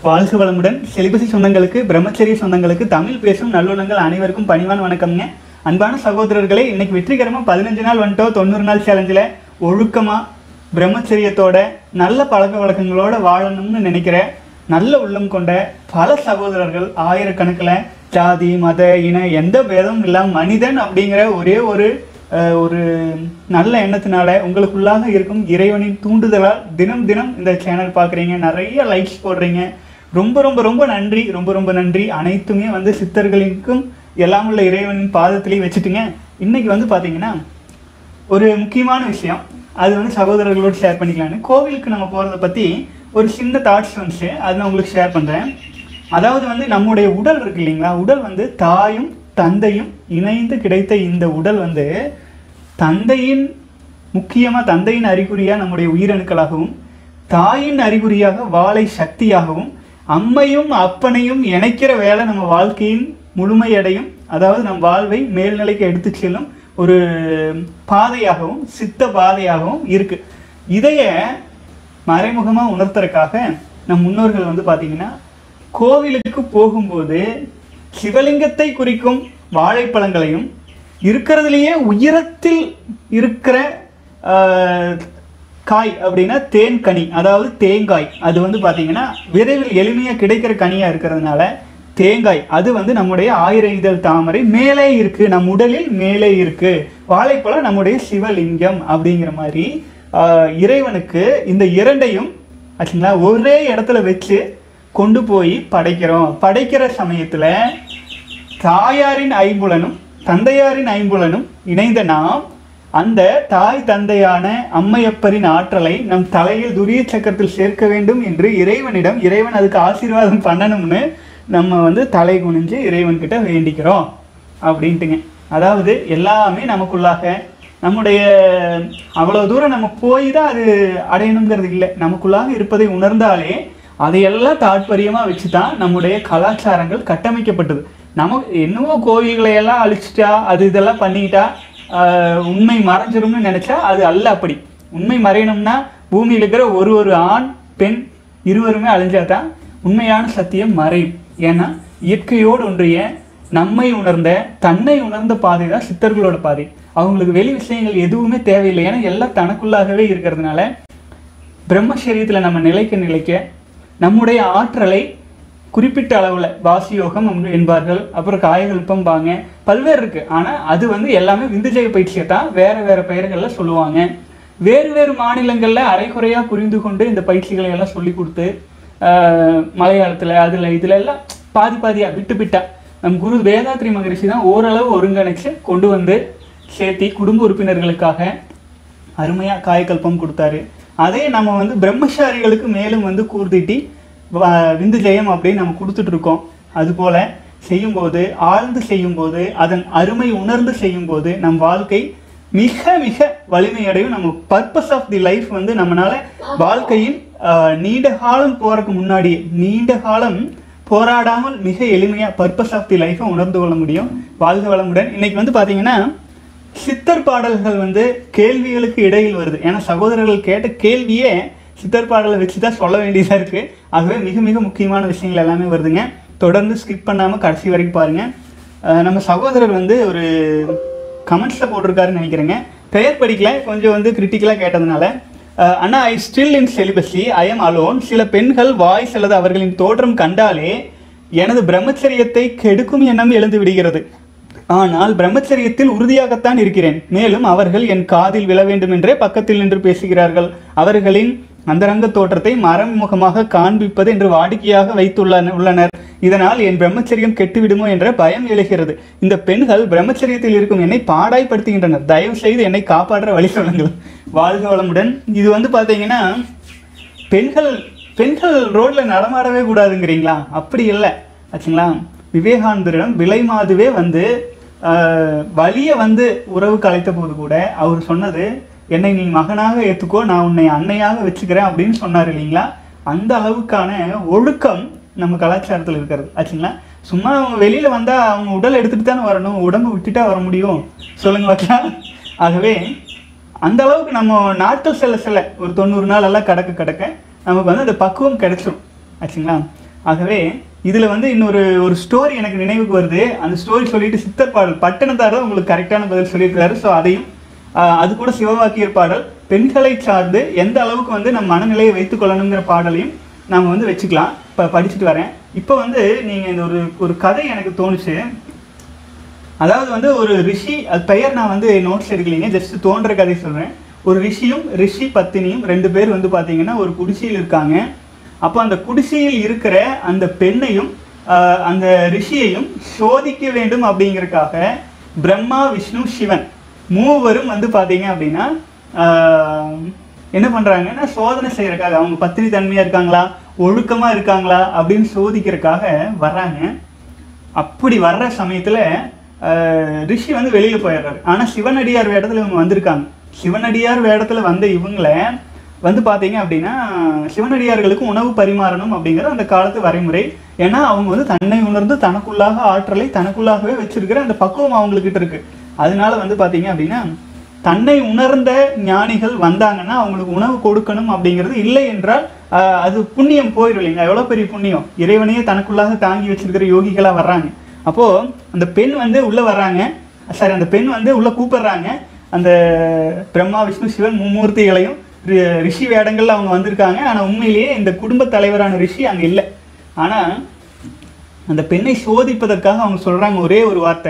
வாழ்க வளமுடன் செலிபசி சொந்தங்களுக்கு பிரம்மச்சரிய சொந்தங்களுக்கு தமிழ் பேசும் நல்லுள்ளங்கள் அனைவருக்கும் பணிவான வணக்கம்ங்க அன்பான சகோதரர்களே இன்னைக்கு வெற்றிகரமாக பதினஞ்சு நாள் வந்துட்டோம் தொண்ணூறு நாள் சேலஞ்சில் ஒழுக்கமாக பிரம்மச்சரியத்தோட நல்ல பழக்க வழக்கங்களோட வாழணும்னு நினைக்கிற நல்ல உள்ளம் கொண்ட பல சகோதரர்கள் ஆயிரக்கணக்கில் ஜாதி மத இன எந்த பேதமும் இல்லாமல் மனிதன் அப்படிங்கிற ஒரே ஒரு அஹ், ஒரு நல்ல எண்ணத்தினால உங்களுக்குள்ளாக இருக்கும் இறைவனின் தூண்டுதலால் தினம் தினம் இந்த சேனல் பார்க்குறீங்க நிறைய லைக்ஸ் போடுறீங்க ரொம்ப ரொம்ப ரொம்ப நன்றி ரொம்ப ரொம்ப நன்றி அனைத்துமே வந்து சித்தர்களுக்கும் எல்லாம் உள்ள இறைவனின் பாதத்திலேயே வச்சுட்டுங்க இன்னைக்கு வந்து பார்த்தீங்கன்னா ஒரு முக்கியமான விஷயம் அது வந்து சகோதரர்களோடு ஷேர் பண்ணிக்கலான்னு கோவிலுக்கு நம்ம போகிறத பற்றி ஒரு சின்ன தாட்ஸ் வந்துச்சு அது நான் உங்களுக்கு ஷேர் பண்ணுறேன் அதாவது வந்து நம்முடைய உடல் இருக்கு இல்லைங்களா உடல் வந்து தாயும் தந்தையும் இணைந்து கிடைத்த இந்த உடல் வந்து தந்தையின் முக்கியமாக தந்தையின் அறிகுறியாக நம்முடைய உயிரணுக்களாகவும் தாயின் அறிகுறியாக வாழை சக்தியாகவும் அம்மையும் அப்பனையும் இணைக்கிற வேலை நம்ம வாழ்க்கையின் முழுமையடையும் அதாவது நம் வாழ்வை மேல்நிலைக்கு எடுத்து செல்லும் ஒரு பாதையாகவும் சித்த பாதையாகவும் இருக்கு இதைய மறைமுகமாக உணர்த்துறதுக்காக நம் முன்னோர்கள் வந்து பார்த்தீங்கன்னா கோவிலுக்கு போகும்போது சிவலிங்கத்தை குறிக்கும் வாழைப்பழங்களையும் இருக்கிறதுலையே உயரத்தில் இருக்கிற ஆஹ், காய் அப்படின்னா தேன் கனி அதாவது தேங்காய் அது வந்து பார்த்தீங்கன்னா விரைவில் எளிமையாக கிடைக்கிற கனியாக இருக்கிறதுனால தேங்காய் அது வந்து நம்முடைய ஆயிர இதழ் தாமரை மேலே இருக்கு நம் உடலில் மேலே இருக்கு வாழைப்பழம் நம்முடைய சிவலிங்கம் அப்படிங்கிற மாதிரி ஆஹ், இறைவனுக்கு இந்த இரண்டையும் ஆச்சுங்களா ஒரே இடத்துல வச்சு கொண்டு போய் படைக்கிறோம் படைக்கிற சமயத்தில் தாயாரின் ஐம்புலனும் தந்தையாரின் ஐம்புலனும் இணைந்த நாம் அந்த தாய் தந்தையான அம்மையப்பரின் ஆற்றலை நம் தலையில் துரிய சக்கரத்தில் சேர்க்க வேண்டும் என்று இறைவனிடம் இறைவன் அதுக்கு ஆசீர்வாதம் பண்ணணும்னு நம்ம வந்து தலை குனிஞ்சு இறைவன்கிட்ட வேண்டிக்கிறோம் அப்படின்ட்டுங்க அதாவது எல்லாமே நமக்குள்ளாக நம்முடைய அவ்வளோ தூரம் நம்ம போய் தான் அது அடையணுங்கிறது இல்லை நமக்குள்ளாக இருப்பதை உணர்ந்தாலே அதையெல்லாம் தாற்பயமாக வச்சு தான் நம்முடைய கலாச்சாரங்கள் கட்டமைக்கப்பட்டது நமக்கு என்னவோ கோயில்களை எல்லாம் அழிச்சிட்டா அது இதெல்லாம் பண்ணிக்கிட்டா ஆஹ், உண்மை மறைஞ்சிரும்னு நினைச்சா அது அல்ல அப்படி உண்மை மறையணும்னா பூமியில் இருக்கிற ஒரு ஒரு ஆண் பெண் இருவருமே அழிஞ்சாதான் உண்மையான சத்தியம் மறையும் ஏன்னா இயற்கையோடு ஒன்றிய நம்மை உணர்ந்த தன்னை உணர்ந்த பாதை தான் சித்தர்களோட பாதை அவங்களுக்கு வெளி விஷயங்கள் எதுவுமே தேவையில்லை ஏன்னா எல்லாம் தனக்குள்ளாகவே இருக்கிறதுனால பிரம்மச்சரியத்தில் நம்ம நிலைக்க நிலைக்க நம்முடைய ஆற்றலை குறிப்பிட்ட அளவில் வாசியோகம் என்று என்பார்கள் அப்புறம் காயகல்பம் பாங்க பல்வேறு இருக்கு ஆனால் அது வந்து எல்லாமே விந்துஜய பயிற்சியை தான் வேற வேற பெயர்களில் சொல்லுவாங்க வேறு வேறு மாநிலங்களில் அரைகுறையாக புரிந்து கொண்டு இந்த பயிற்சிகளை எல்லாம் சொல்லி கொடுத்து ஆஹ், மலையாளத்தில் அதில் இதில் எல்லாம் பாதி பாதியாக விட்டு விட்டா நம் குரு வேதாத்ரி மகரிஷி தான் ஓரளவு ஒருங்கிணைச்சு கொண்டு வந்து சேர்த்தி குடும்ப உறுப்பினர்களுக்காக அருமையாக காயக்கல்பம் கொடுத்தாரு அதே நம்ம வந்து பிரம்மச்சாரிகளுக்கு மேலும் வந்து கூர்த்திட்டி வ- விந்து ஜெயம் அப்படின்னு நம்ம கொடுத்துட்டு இருக்கோம் அதுபோல செய்யும்போது ஆழ்ந்து செய்யும்போது அதன் அருமை உணர்ந்து செய்யும்போது நம் வாழ்க்கை மிக மிக வலிமையடையும் நம்ம பர்பஸ் ஆஃப் தி லைஃப் வந்து நம்மளால வாழ்க்கையின் ஆஹ், நீண்ட காலம் போறதுக்கு முன்னாடி நீண்ட காலம் போராடாமல் மிக எளிமையாக பர்பஸ் ஆஃப் தி லைஃப்பை உணர்ந்து கொள்ள முடியும் வாழ்க வளமுடன் இன்னைக்கு வந்து பார்த்தீங்கன்னா சித்தர் பாடல்கள் வந்து கேள்விகளுக்கு இடையில் வருது ஏன்னா சகோதரர்கள் கேட்ட கேள்வியே சித்தர் பாடலை வச்சு தான் சொல்ல வேண்டியதாக இருக்குது ஆகவே மிக மிக முக்கியமான விஷயங்கள் எல்லாமே வருதுங்க தொடர்ந்து ஸ்கிப் பண்ணாமல் கடைசி வரைக்கும் பாருங்கள் அஹ் நம்ம சகோதரர் வந்து ஒரு கமெண்ட்ஸில் போட்டிருக்காருன்னு நினைக்கிறேங்க பெயர் படிக்கல கொஞ்சம் வந்து கிரிட்டிக்கலாக கேட்டதுனால அஹ் அண்ணா I still in celibacy I am alone சில பெண்கள் வாய்ஸ் அல்லது அவர்களின் தோற்றம் கண்டாலே எனது பிரம்மச்சரியத்தை கெடுக்கும் எண்ணம் எழுந்து விடுகிறது ஆனால் பிரம்மச்சரியத்தில் உறுதியாகத்தான் இருக்கிறேன் மேலும் அவர்கள் என் காதில் விழ வேண்டும் என்றே பக்கத்தில் நின்று பேசுகிறார்கள் அவர்களின் அந்தரங்க தோற்றத்தை மறைமுகமாக காண்பிப்பது என்று வாடிக்கையாக வைத்துள்ளன உள்ளனர் இதனால் என் பிரம்மச்சரியம் கெட்டுவிடுமோ என்ற பயம் எழுகிறது இந்த பெண்கள் பிரம்மச்சரியத்தில் இருக்கும் என்னை பாடாய்படுத்துகின்றனர் தயவு செய்து என்னை காப்பாற்ற வழி சொல்லுங்கள் வாழ்க வளமுடன் இது வந்து பார்த்தீங்கன்னா பெண்கள் பெண்கள் ரோட்ல நடமாடவே கூடாதுங்கிறீங்களா அப்படி இல்லை ஆச்சுங்களா விவேகானந்தரிடம் விலை மாதுவே வந்து ஆஹ், வலிய வந்து உறவுக்கு அழைத்த போது கூட அவர் சொன்னது என்னை நீ மகனாக ஏற்றுக்கோ நான் உன்னை அன்னையாக வச்சுக்கிறேன் அப்படின்னு சொன்னார் இல்லைங்களா அந்த அளவுக்கான ஒழுக்கம் நம்ம கலாச்சாரத்தில் இருக்கிறது ஆச்சுங்களா சும்மா அவங்க வெளியில் வந்தால் அவங்க உடல் எடுத்துகிட்டு தானே வரணும் உடம்பு விட்டுட்டா வர முடியும் சொல்லுங்க பார்க்கலாம் ஆகவே அந்த அளவுக்கு நம்ம நாட்கள் செல்ல செல்ல ஒரு தொண்ணூறு நாள் எல்லாம் கடக்க கடக்க நமக்கு வந்து அந்த பக்குவம் கிடைச்சிரும் ஆச்சுங்களா ஆகவே இதில் வந்து இன்னொரு ஒரு ஸ்டோரி எனக்கு நினைவுக்கு வருது அந்த ஸ்டோரி சொல்லிட்டு சித்தர் பாடல் பட்டணத்தார் தான் உங்களுக்கு கரெக்டான பதில் சொல்லியிருக்காரு ஸோ அதையும் ஆஹ், அது கூட சிவவாக்கியர் பாடல் பெண்களை சார்ந்து எந்த அளவுக்கு வந்து நம்ம மனநிலையை வைத்துக் கொள்ளணுங்கிற பாடலையும் நாம் வந்து வச்சுக்கலாம் இப்போ படிச்சுட்டு வரேன் இப்போ வந்து நீங்கள் இந்த ஒரு ஒரு கதை எனக்கு தோணுச்சு அதாவது வந்து ஒரு ரிஷி அது பெயர் நான் வந்து நோட்ஸ் எடுக்கலைங்க ஜஸ்ட் தோன்ற கதை சொல்கிறேன் ஒரு ரிஷியும் ரிஷி பத்தினியும் ரெண்டு பேர் வந்து பார்த்தீங்கன்னா ஒரு குடிசையில் இருக்காங்க அப்போ அந்த குடிசையில் இருக்கிற அந்த பெண்ணையும் ஆஹ், அந்த ரிஷியையும் சோதிக்க வேண்டும் அப்படிங்கறதுக்காக பிரம்மா விஷ்ணு சிவன் மூவரும் வந்து பார்த்தீங்க அப்படின்னா ஆஹ், என்ன பண்ணுறாங்கன்னா சோதனை செய்யறதுக்காக அவங்க பத்தினி தன்மையாக இருக்காங்களா ஒழுக்கமாக இருக்காங்களா அப்படின்னு சோதிக்கிறதுக்காக வர்றாங்க அப்படி வர்ற சமயத்துல அஹ், ரிஷி வந்து வெளியில போயிடுறாரு ஆனா சிவனடியார் வேடத்துல இவங்க வந்திருக்காங்க சிவனடியார் வேடத்துல வந்த இவங்கள வந்து பாத்தீங்க அப்படின்னா சிவனடியார்களுக்கு உணவு பரிமாறணும் அப்படிங்கிற அந்த காலத்து வரைமுறை ஏன்னா அவங்க வந்து தன்னை உணர்ந்து தனக்குள்ளாக ஆற்றலை தனக்குள்ளாகவே வச்சிருக்கிற அந்த பக்குவம் அவங்கக்கிட்ட இருக்கு அதனால வந்து பாத்தீங்க அப்படின்னா தன்னை உணர்ந்த ஞானிகள் வந்தாங்கன்னா அவங்களுக்கு உணவு கொடுக்கணும் அப்படிங்கிறது இல்லை என்றால் ஆஹ், அது புண்ணியம் போயிடும் இல்லைங்களா எவ்வளோ பெரிய புண்ணியம் இறைவனையே தனக்குள்ளாக தாங்கி வச்சிருக்கிற யோகிகளா வர்றாங்க அப்போ அந்த பெண் வந்து உள்ள வர்றாங்க சாரி அந்த பெண் வந்து உள்ள கூப்பிடுறாங்க அந்த பிரம்மா விஷ்ணு சிவன் மும்மூர்த்திகளையும் ரி- ரிஷி வேடங்கள்ல அவங்க வந்திருக்காங்க ஆனா உண்மையிலேயே இந்த குடும்ப தலைவரான ரிஷி அங்க இல்லை ஆனா அந்த பெண்ணை சோதிப்பதற்காக அவங்க சொல்றாங்க ஒரே ஒரு வார்த்தை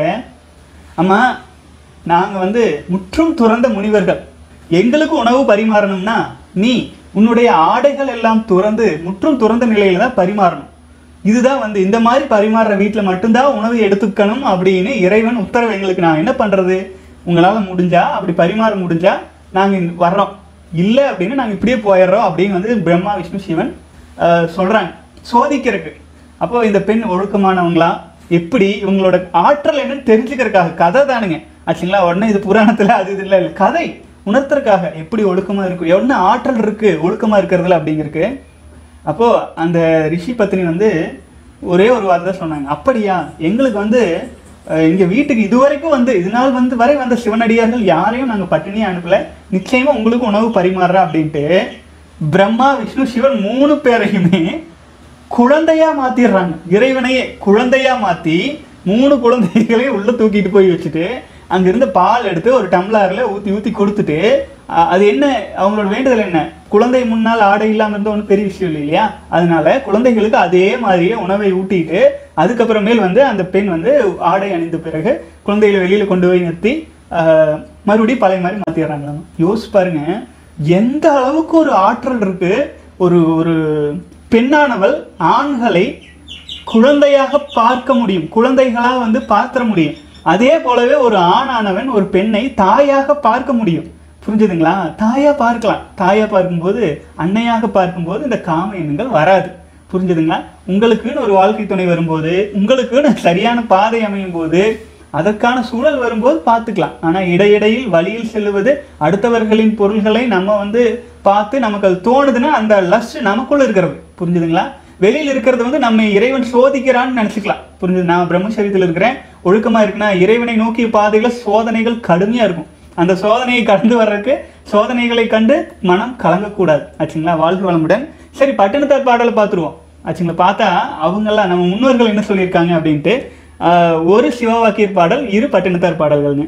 அம்மா நாங்க வந்து முற்றும் துறந்த முனிவர்கள் எங்களுக்கு உணவு பரிமாறணும்னா நீ உன்னுடைய ஆடைகள் எல்லாம் துறந்து முற்றும் துறந்த நிலையில தான் பரிமாறணும் இதுதான் வந்து இந்த மாதிரி பரிமாறுற வீட்டில் மட்டும்தான் உணவு எடுத்துக்கணும் அப்படின்னு இறைவன் உத்தரவு எங்களுக்கு நான் என்ன பண்றது உங்களால முடிஞ்சா அப்படி பரிமாற முடிஞ்சா நாங்க இங்க வர்றோம் இல்லை அப்படின்னு நாங்க இப்படியே போயிடுறோம் அப்படின்னு வந்து பிரம்மா விஷ்ணு சிவன் ஆஹ், சொல்றாங்க சோதிக்கிறதுக்கு அப்போ இந்த பெண் ஒழுக்கமானவங்களா எப்படி இவங்களோட ஆற்றல் என்னன்னு தெரிஞ்சுக்கிறதுக்காக கதை தானுங்க ஆச்சுங்களா உடனே இது புராணத்துல அது இது இல்லை இல்லை கதை உணர்த்துறதுக்காக எப்படி ஒழுக்கமா இருக்கும் என்ன ஆற்றல் இருக்கு ஒழுக்கமா இருக்கிறதுல அப்படிங்கிறதுக்கு அப்போ அந்த ரிஷி பத்னி வந்து ஒரே ஒரு வார்த்தை தான் சொன்னாங்க அப்படியா எங்களுக்கு வந்து அஹ், இங்க வீட்டுக்கு இதுவரைக்கும் வந்து இது நாள் வந்து வரை வந்த சிவனடியார்கள் யாரையும் நாங்க பட்டினியே அனுப்பல நிச்சயமா உங்களுக்கு உணவு பரிமாறுறா அப்படின்ட்டு பிரம்மா விஷ்ணு சிவன் மூணு பேரையுமே குழந்தையா மாத்திடுறாங்க இறைவனையே குழந்தையா மாத்தி மூணு குழந்தைகளையும் உள்ள தூக்கிட்டு போய் வச்சுட்டு அங்கிருந்து பால் எடுத்து ஒரு டம்ளர்ல ஊத்தி ஊத்தி கொடுத்துட்டு அ- அது என்ன அவங்களோட வேண்டுதல் என்ன குழந்தை முன்னால் ஆடை இல்லாம இருந்த ஒன்றும் பெரிய விஷயம் இல்லை இல்லையா அதனால குழந்தைகளுக்கு அதே மாதிரியே உணவை ஊட்டிட்டு அதுக்கப்புறமேல் வந்து அந்த பெண் வந்து ஆடை அணிந்த பிறகு குழந்தைகளை வெளியில கொண்டு போய் நிறுத்தி ஆஹ், மறுபடியும் பழைய மாதிரி மாத்திடுறாங்களாம் யோசிச்சு பாருங்க எந்த அளவுக்கு ஒரு ஆற்றல் இருக்கு ஒரு ஒரு பெண்ணானவள் ஆண்களை குழந்தையாக பார்க்க முடியும் குழந்தைகளா வந்து பார்த்துட முடியும் அதே போலவே ஒரு ஆணானவன் ஒரு பெண்ணை தாயாக பார்க்க முடியும் புரிஞ்சுதுங்களா தாயா பார்க்கலாம் தாயா பார்க்கும்போது அன்னையாக பார்க்கும்போது இந்த காம எண்ணங்கள் வராது புரிஞ்சுதுங்களா உங்களுக்குன்னு ஒரு வாழ்க்கை துணை வரும்போது உங்களுக்குன்னு சரியான பாதை அமையும் போது அதற்கான சூழல் வரும்போது பார்த்துக்கலாம் ஆனா இடையிடையில் வழியில் செல்லுவது அடுத்தவர்களின் பொருள்களை நம்ம வந்து பார்த்து நமக்கு அது தோணுதுன்னா அந்த லஸ்ட் நமக்குள்ள இருக்கிறது புரிஞ்சுதுங்களா வெளியில இருக்கிறது வந்து நம்ம இறைவன் சோதிக்கிறான்னு நினைச்சுக்கலாம் புரிஞ்சுது நான் பிரம்மச்சரியத்தில் இருக்கிறேன் ஒழுக்கமா இருக்குன்னா இறைவனை நோக்கிய பாதையில சோதனைகள் கடுமையா இருக்கும் அந்த சோதனையை கடந்து வர்றதுக்கு சோதனைகளை கண்டு மனம் கலங்கக்கூடாது ஆச்சுங்களா வாழ்க வளமுடன் சரி பட்டினத்தார் பாடலை பார்த்துருவோம் ஆச்சுங்களா பார்த்தா அவங்கெல்லாம் நம்ம முன்னோர்கள் என்ன சொல்லியிருக்காங்க அப்படின்ட்டு ஆஹ், ஒரு சிவவாக்கியர் பாடல் இரு பட்டினத்தார் பாடல்கள்ங்க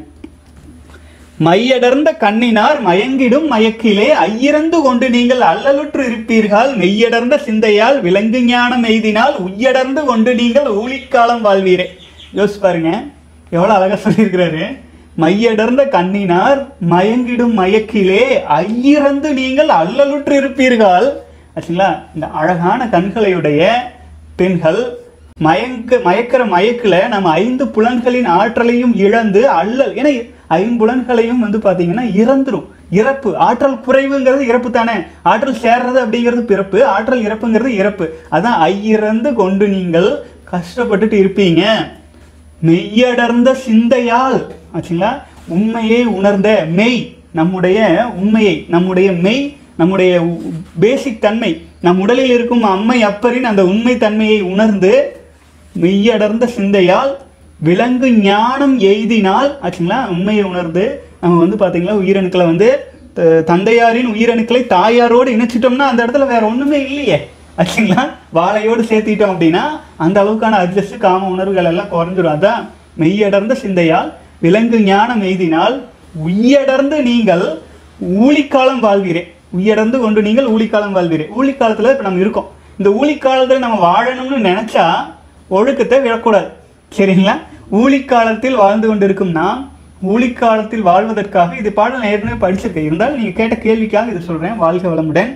மையடர்ந்த கண்ணினார் மயங்கிடும் மயக்கிலே ஐயிறந்து கொண்டு நீங்கள் அல்லலுற்று இருப்பீர்கள் மெய்யடர்ந்த சிந்தையால் விலங்கு ஞானம் எய்தினால் உய்யடர்ந்து கொண்டு நீங்கள் ஊழிக்காலம் வாழ்வீரே யோசிச்சு பாருங்க எவ்வளவு அழகா சொல்லியிருக்கிறாரு மையடர்ந்த கண்ணினார் மயங்கிடும் மயக்கிலே ஐயிறந்து நீங்கள் அல்லலுற்று இருப்பீர்கள் ஆச்சுங்களா இந்த அழகான கண்களையுடைய பெண்கள் மயங்க மயக்கிற மயக்குல நம்ம ஐந்து புலன்களின் ஆற்றலையும் இழந்து அல்லல் ஏன்னா ஐம்புலன்களையும் வந்து பாத்தீங்கன்னா இறந்துரும் இறப்பு ஆற்றல் குறைவுங்கிறது இறப்பு தானே ஆற்றல் சேர்றது அப்படிங்கிறது பிறப்பு ஆற்றல் இறப்புங்கிறது இறப்பு அதான் ஐயிறந்து கொண்டு நீங்கள் கஷ்டப்பட்டுட்டு இருப்பீங்க மெய்யடர்ந்த சிந்தையால் ஆச்சுங்களா உண்மையை உணர்ந்த மெய் நம்முடைய உண்மையை நம்முடைய மெய் நம்முடைய பேசிக் தன்மை நம் உடலில் இருக்கும் அம்மை அப்பரின் அந்த உண்மை தன்மையை உணர்ந்து மெய்யடர்ந்த சிந்தையால் விலங்கு ஞானம் எய்தினால் ஆச்சுங்களா உண்மையை உணர்ந்து நம்ம வந்து பாத்தீங்களா உயிரணுக்களை வந்து த- தந்தையாரின் உயிரணுக்களை தாயாரோடு இணைச்சிட்டோம்னா அந்த இடத்துல வேற ஒண்ணுமே இல்லையே ஆச்சுங்களா வாழையோடு சேர்த்திட்டோம் அப்படின்னா அந்த அளவுக்கான அட்ஜஸ்ட் காம உணர்வுகள் எல்லாம் குறைஞ்சிரும் அதான் மெய்யடர்ந்த சிந்தையால் விலங்கு ஞானம் எய்தினால் உய்யடர்ந்து நீங்கள் ஊழிக்காலம் வாழ்வீரே உய்யடர்ந்து கொண்டு நீங்கள் ஊழிக்காலம் வாழ்வீரே ஊழிக்காலத்தில் இப்போ நம்ம இருக்கோம் இந்த ஊழிக்காலத்தில் நம்ம வாழணும்னு நினச்சா ஒழுக்கத்தை விடக்கூடாது சரிங்களா ஊழிக்காலத்தில் வாழ்ந்து கொண்டிருக்கும் நாம் ஊழிக்காலத்தில் வாழ்வதற்காக இது பாடல் நான் ஏற்கனவே படிச்சிருக்கேன் இருந்தாலும் நீங்கள் கேட்ட கேள்விக்காக இது சொல்கிறேன் வாழ்க வளமுடன்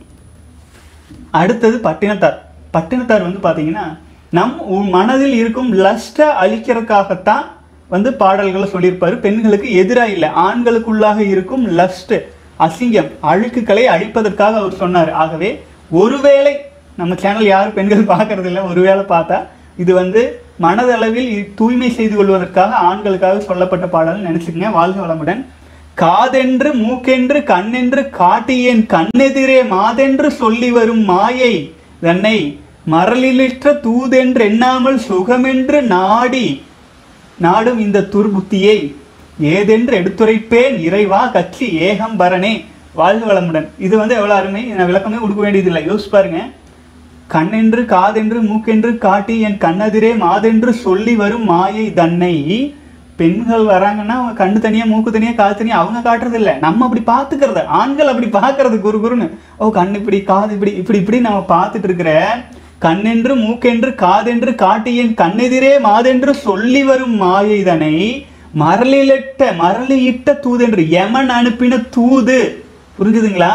அடுத்தது பட்டினத்தார் பட்டினத்தார் வந்து பார்த்தீங்கன்னா நம் உ- மனதில் இருக்கும் லஸ்ட்டை அழிக்கிறதுக்காகத்தான் வந்து பாடல்களை சொல்லியிருப்பாரு பெண்களுக்கு எதிராக இல்லை ஆண்களுக்குள்ளாக இருக்கும் லஸ்ட் அசிங்கம் அழுக்குகளை அழிப்பதற்காக அவர் சொன்னார் ஆகவே ஒருவேளை நம்ம சேனல் யாரும் பெண்கள் பார்க்கறது இல்லை ஒருவேளை பார்த்தா இது வந்து மனதளவில் இ- தூய்மை செய்து கொள்வதற்காக ஆண்களுக்காக சொல்லப்பட்ட பாடல் நினைச்சுக்கங்க வாழ்க வளமுடன் காதென்று மூக்கென்று கண்ணென்று காட்டியேன் கண்ணெதிரே மாதென்று சொல்லி வரும் மாயை தன்னை மரலிலிற்ற தூதென்று எண்ணாமல் சுகமென்று நாடி நாடும் இந்த துர்புத்தியை ஏதென்று எடுத்துரைப்பேன் இறைவா கட்சி ஏகம்பரனே வாழ்க வளமுடன் இது வந்து எவ்வளவு அருமை நான் விளக்கமே கொடுக்க வேண்டியதில்லை யோசிச்சு பாருங்க கண்ணென்று காதென்று மூக்கென்று காட்டி என் கண்ணெதிரே மாதென்று சொல்லி வரும் மாயை தன்னை பெண்கள் வராங்கன்னா அவங்க கண்ணு தனியா மூக்கு தனியா காது தனியா அவங்க காட்டுறது இல்ல நம்ம அப்படி பார்த்துக்கிறது ஆண்கள் அப்படி பார்க்கறது குரு குருன்னு ஓ கண்ணு இப்படி காது இப்படி இப்படி இப்படி நம்ம பார்த்துட்டு இருக்கிற கண்ணென்று மூக்கென்று காதென்று காட்டி என் கண்ணெதிரே மாதென்று சொல்லி வரும் மாயை தன்னை மரலிலிட்ட மரலியிட்ட தூதென்று யமன் அனுப்பின தூது புரிஞ்சுதுங்களா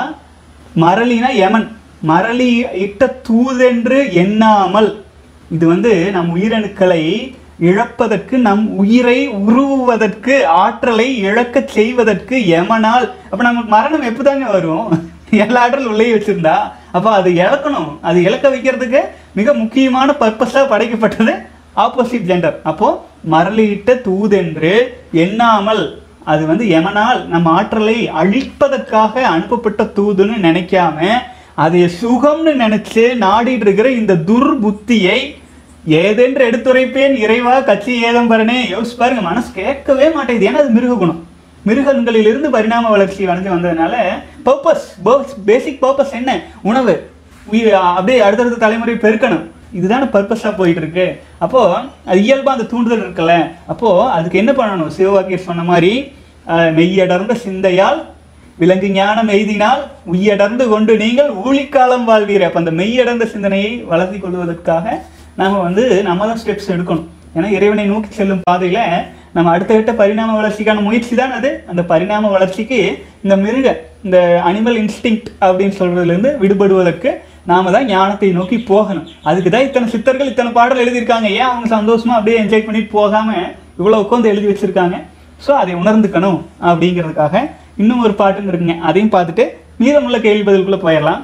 மரளினா யமன் மரளி இட்ட தூதென்று எண்ணாமல் இது வந்து நம் உயிரணுக்களை இழப்பதற்கு நம் உயிரை உருவுவதற்கு ஆற்றலை இழக்கச் செய்வதற்கு யமனால் அப்ப நமக்கு மரணம் எப்பதாங்க வரும் எல்லா ஆற்றல் உள்ளே வச்சிருந்தா அப்ப அது இழக்கணும் அது இழக்க வைக்கிறதுக்கு மிக முக்கியமான பர்பஸா படைக்கப்பட்டது ஆப்போசிட் ஜெண்டர் அப்போ மரளியிட்ட தூதென்று எண்ணாமல் அது வந்து எமனால் நம்ம ஆற்றலை அழிப்பதற்காக அனுப்பப்பட்ட தூதுன்னு நினைக்காம அதை சுகம்னு நினைச்சு நாடிட்டு இருக்கிற இந்த துர்புத்தியை ஏதென்று எடுத்துரைப்பேன் இறைவா கட்சி ஏதம்பரனே யோசிச்சு பாருங்க மனசு கேட்கவே மாட்டேங்குது ஏன்னா அது மிருக குணம் மிருகங்களிலிருந்து பரிணாம வளர்ச்சி அடைஞ்சு வந்ததுனால பர்பஸ் பேசிக் பர்பஸ் என்ன உணவு உயிர் அப்படியே அடுத்தடுத்த தலைமுறை பெருக்கணும் இதுதானே பர்பஸாக போயிட்டு இருக்கு அப்போ அது இயல்பா அந்த தூண்டுதல் இருக்குல்ல அப்போ அதுக்கு என்ன பண்ணணும் சிவவாக்கியர் சொன்ன மாதிரி அஹ், மெய்யடர்ந்த சிந்தையால் விலங்கு ஞானம் எய்தினால் உய்யடர்ந்து கொண்டு நீங்கள் ஊழிக்காலம் வாழ்வீர் அப்போ அந்த மெய்யடர்ந்த சிந்தனையை வளர்த்தி கொள்வதற்காக நாம வந்து நம்ம தான் ஸ்டெப்ஸ் எடுக்கணும் ஏன்னா இறைவனை நோக்கி செல்லும் பாதையில நம்ம அடுத்த கட்ட பரிணாம வளர்ச்சிக்கான முயற்சி தான் அது அந்த பரிணாம வளர்ச்சிக்கு இந்த மிருக இந்த அனிமல் இன்ஸ்டிங்க்ட் அப்படின்னு சொல்றதுல இருந்து விடுபடுவதற்கு நாம தான் ஞானத்தை நோக்கி போகணும் அதுக்கு தான் இத்தனை சித்தர்கள் இத்தனை பாடல் எழுதியிருக்காங்க ஏன் அவங்க சந்தோஷமா அப்படியே என்ஜாய் பண்ணிட்டு போகாம இவ்வளவு உட்காந்து எழுதி வச்சிருக்காங்க ஸோ அதை உணர்ந்துக்கணும் அப்படிங்கிறதுக்காக இன்னும் ஒரு பாட்டுன்னு இருக்குங்க அதையும் பார்த்துட்டு மீதமுள்ள கேள்வி பதிலுக்குள்ள போயிடலாம்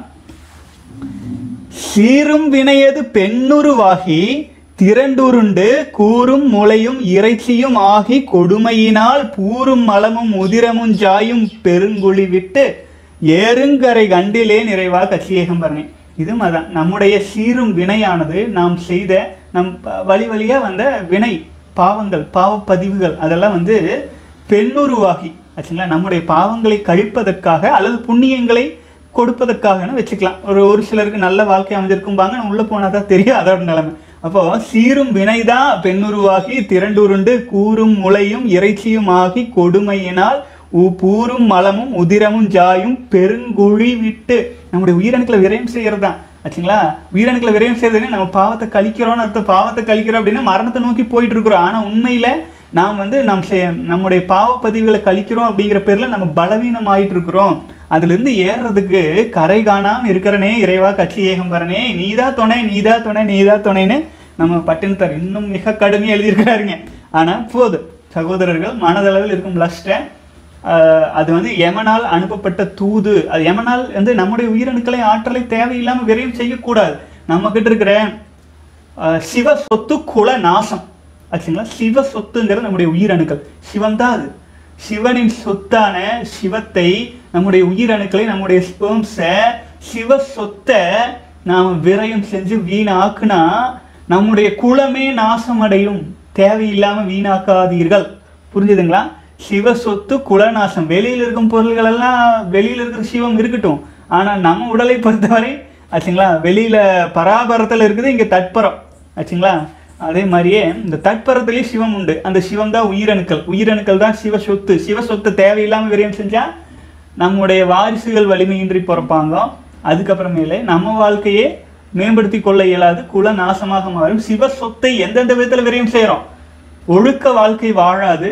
சீரும் வினையது பெண்ணுருவாகி திரண்டுருண்டு கூறும் முளையும் இறைச்சியும் ஆகி கொடுமையினால் பூரும் மலமும் உதிரமும் ஜாயும் பெருங்குழி விட்டு ஏறுங்கரை கண்டிலே நிறைவா கச்சியேகம் பாருங்க இதுவும் அதான் நம்முடைய சீரும் வினையானது நாம் செய்த நம் ப- வழி வழியா வந்த வினை பாவங்கள் பாவப்பதிவுகள் அதெல்லாம் வந்து பெண்ணுருவாகி ஆச்சுங்களா நம்முடைய பாவங்களை கழிப்பதற்காக அல்லது புண்ணியங்களை கொடுப்பதற்காகன்னு வச்சுக்கலாம் ஒரு ஒரு சிலருக்கு நல்ல வாழ்க்கை அமைஞ்சிருக்கும்பாங்க உள்ள போனா தான் தெரியும் அதோட நிலைமை அப்போ சீரும் வினைதான் பெண்ணுருவாகி திரண்டுருண்டு கூறும் முளையும் இறைச்சியும் ஆகி கொடுமையினால் உ- பூரும் மலமும் உதிரமும் ஜாயும் பெருங்குழி விட்டு நம்முடைய உயிரணுக்களை விரயம் செய்யறது தான் ஆச்சுங்களா உயிரணுக்களை விரயம் செய்யறதுன்னு நம்ம பாவத்தை கழிக்கிறோம்னு அர்த்தம் பாவத்தை கழிக்கிறோம் அப்படின்னா மரணத்தை நோக்கி போயிட்டு இருக்கிறோம் ஆனா உண்மையில நாம் வந்து நாம் செய்- நம்முடைய பாவப்பதிவுகளை கழிக்கிறோம் அப்படிங்கிற பேர்ல நம்ம பலவீனம் ஆயிட்டு இருக்கிறோம் அதுல இருந்து ஏறுறதுக்கு கரை காணாம இருக்கிறனே இறைவா கட்சி ஏகம்பரனே நீதா துணை நீதா துணை நீதா துணைன்னு நம்ம பட்டினத்தார் இன்னும் மிக கடுமையா எழுதியிருக்கிறாருங்க ஆனா போதும் சகோதரர்கள் மனதளவில் இருக்கும் லஸ்ட்டை அது வந்து யமனால் அனுப்பப்பட்ட தூது அது யமனால் வந்து நம்முடைய உயிரணுக்களை ஆற்றலை தேவையில்லாம விரைவு செய்யக்கூடாது நம்ம கிட்ட இருக்கிற அஹ், சிவ சொத்து குல நாசம் ஆச்சுங்களா சிவ சொத்துங்கிறது நம்முடைய உயிரணுக்கள் சிவம் தான் அது சிவனின் சொத்தான சிவத்தை நம்முடைய உயிரணுக்களை நம்முடைய ஸ்பெர்ம்ஸை சிவ சொத்தை நாம விரயம் செஞ்சு வீணாக்குனா நம்முடைய குலமே நாசமடையும் தேவையில்லாம வீணாக்காதீர்கள் புரிஞ்சுதுங்களா சிவ சொத்து குலநாசம் வெளியில இருக்கும் பொருள்கள் எல்லாம் வெளியில இருக்கிற சிவம் இருக்கட்டும் ஆனா நம்ம உடலை பொறுத்தவரை ஆச்சுங்களா வெளியில பராபரத்தில் இருக்குது இங்க தட்பரம் ஆச்சுங்களா அதே மாதிரியே இந்த தட்பரத்திலேயே சிவம் உண்டு அந்த சிவம் தான் உயிரணுக்கள் உயிரணுக்கள் தான் சிவ சொத்து சிவ சொத்து தேவையில்லாம விரயம் செஞ்சா நம்முடைய வாரிசுகள் வலிமையின்றி பிறப்பாங்க அதுக்கப்புறமேலே நம்ம வாழ்க்கையே மேம்படுத்தி கொள்ள இயலாது குல நாசமாக மாறும் சிவ சொத்தை எந்தெந்த விதத்துல விரயம் செய்றோம் ஒழுக்க வாழ்க்கை வாழாது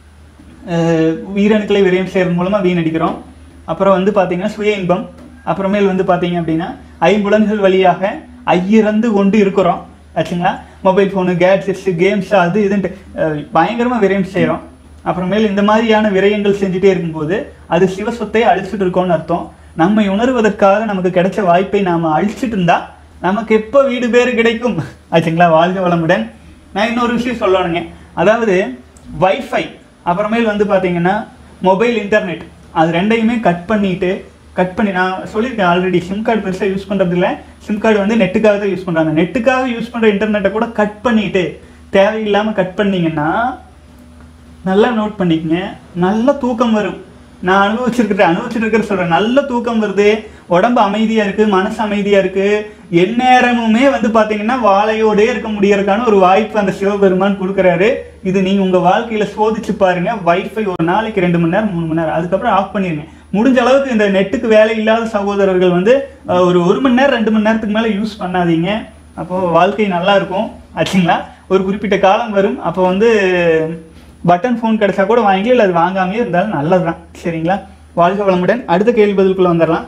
அஹ் உயிரணுக்களை விரயம் செய்யறது மூலமா வீணடிக்கிறோம் அப்புறம் வந்து பாத்தீங்கன்னா சுய இன்பம் அப்புறமேல் வந்து பாத்தீங்க அப்படின்னா ஐம்புலன்கள் வழியாக ஐயிறந்து கொண்டு இருக்கிறோம் ஆச்சுங்களா மொபைல் ஃபோனு கேட்ஜெட்ஸ் கேம்ஸ் அது இதுன்ட்டு அஹ் பயங்கரமா விரயம் செய்கிறோம் அப்புறமேல் இந்த மாதிரியான விரயங்கள் செஞ்சுட்டே இருக்கும்போது அது சிவ சொத்தை அழிச்சிட்டு இருக்கோம்னு அர்த்தம் நம்மை உணர்வதற்காக நமக்கு கிடைச்ச வாய்ப்பை நாம அழிச்சிட்டு இருந்தா நமக்கு எப்போ வீடு பேரு கிடைக்கும் ஆச்சுங்களா வாழ்க வளமுடன் நான் இன்னொரு விஷயம் சொல்லணுங்க அதாவது வைஃபை அப்புறமேல் வந்து பார்த்தீங்கன்னா மொபைல் இன்டர்நெட் அது ரெண்டையுமே கட் பண்ணிட்டு கட் பண்ணி நான் சொல்லியிருக்கேன் ஆல்ரெடி சிம் கார்டு பெருசாக யூஸ் பண்ணுறது இல்லை சிம் கார்டு வந்து நெட்டுக்காக தான் யூஸ் பண்ணுறாங்க நெட்டுக்காக யூஸ் பண்ணுற இன்டர்நெட்டை கூட கட் பண்ணிட்டு தேவையில்லாமல் கட் பண்ணீங்கன்னா நல்லா நோட் பண்ணிக்கங்க நல்ல தூக்கம் வரும் நான் அனுபவிச்சிருக்கிறேன் அனுபவிச்சிருக்கிற சொல்றேன் நல்ல தூக்கம் வருது உடம்பு அமைதியா இருக்கு மனசு அமைதியா இருக்கு எந்நேரமுமே வந்து பாத்தீங்கன்னா வாழையோடே இருக்க முடியறதுக்கான ஒரு வாய்ப்பு அந்த சிவபெருமான் கொடுக்குறாரு இது நீங்க உங்க வாழ்க்கையில சோதிச்சு பாருங்க வைஃபை ஒரு நாளைக்கு ரெண்டு மணி நேரம் மூணு மணி நேரம் அதுக்கப்புறம் ஆஃப் பண்ணிருங்க முடிஞ்ச அளவுக்கு இந்த நெட்டுக்கு வேலை இல்லாத சகோதரர்கள் வந்து அஹ், ஒரு ஒரு மணி நேரம் ரெண்டு மணி நேரத்துக்கு மேல யூஸ் பண்ணாதீங்க அப்போ வாழ்க்கை நல்லா இருக்கும் ஆச்சுங்களா ஒரு குறிப்பிட்ட காலம் வரும் அப்போ வந்து பட்டன் ஃபோன் கிடைச்சா கூட வாங்கி இல்லை அது வாங்காமே இருந்தாலும் நல்லதுதான் சரிங்களா வாழ்க வளமுடன் அடுத்த கேள்வி பதிலுக்குள்ள வந்துடலாம்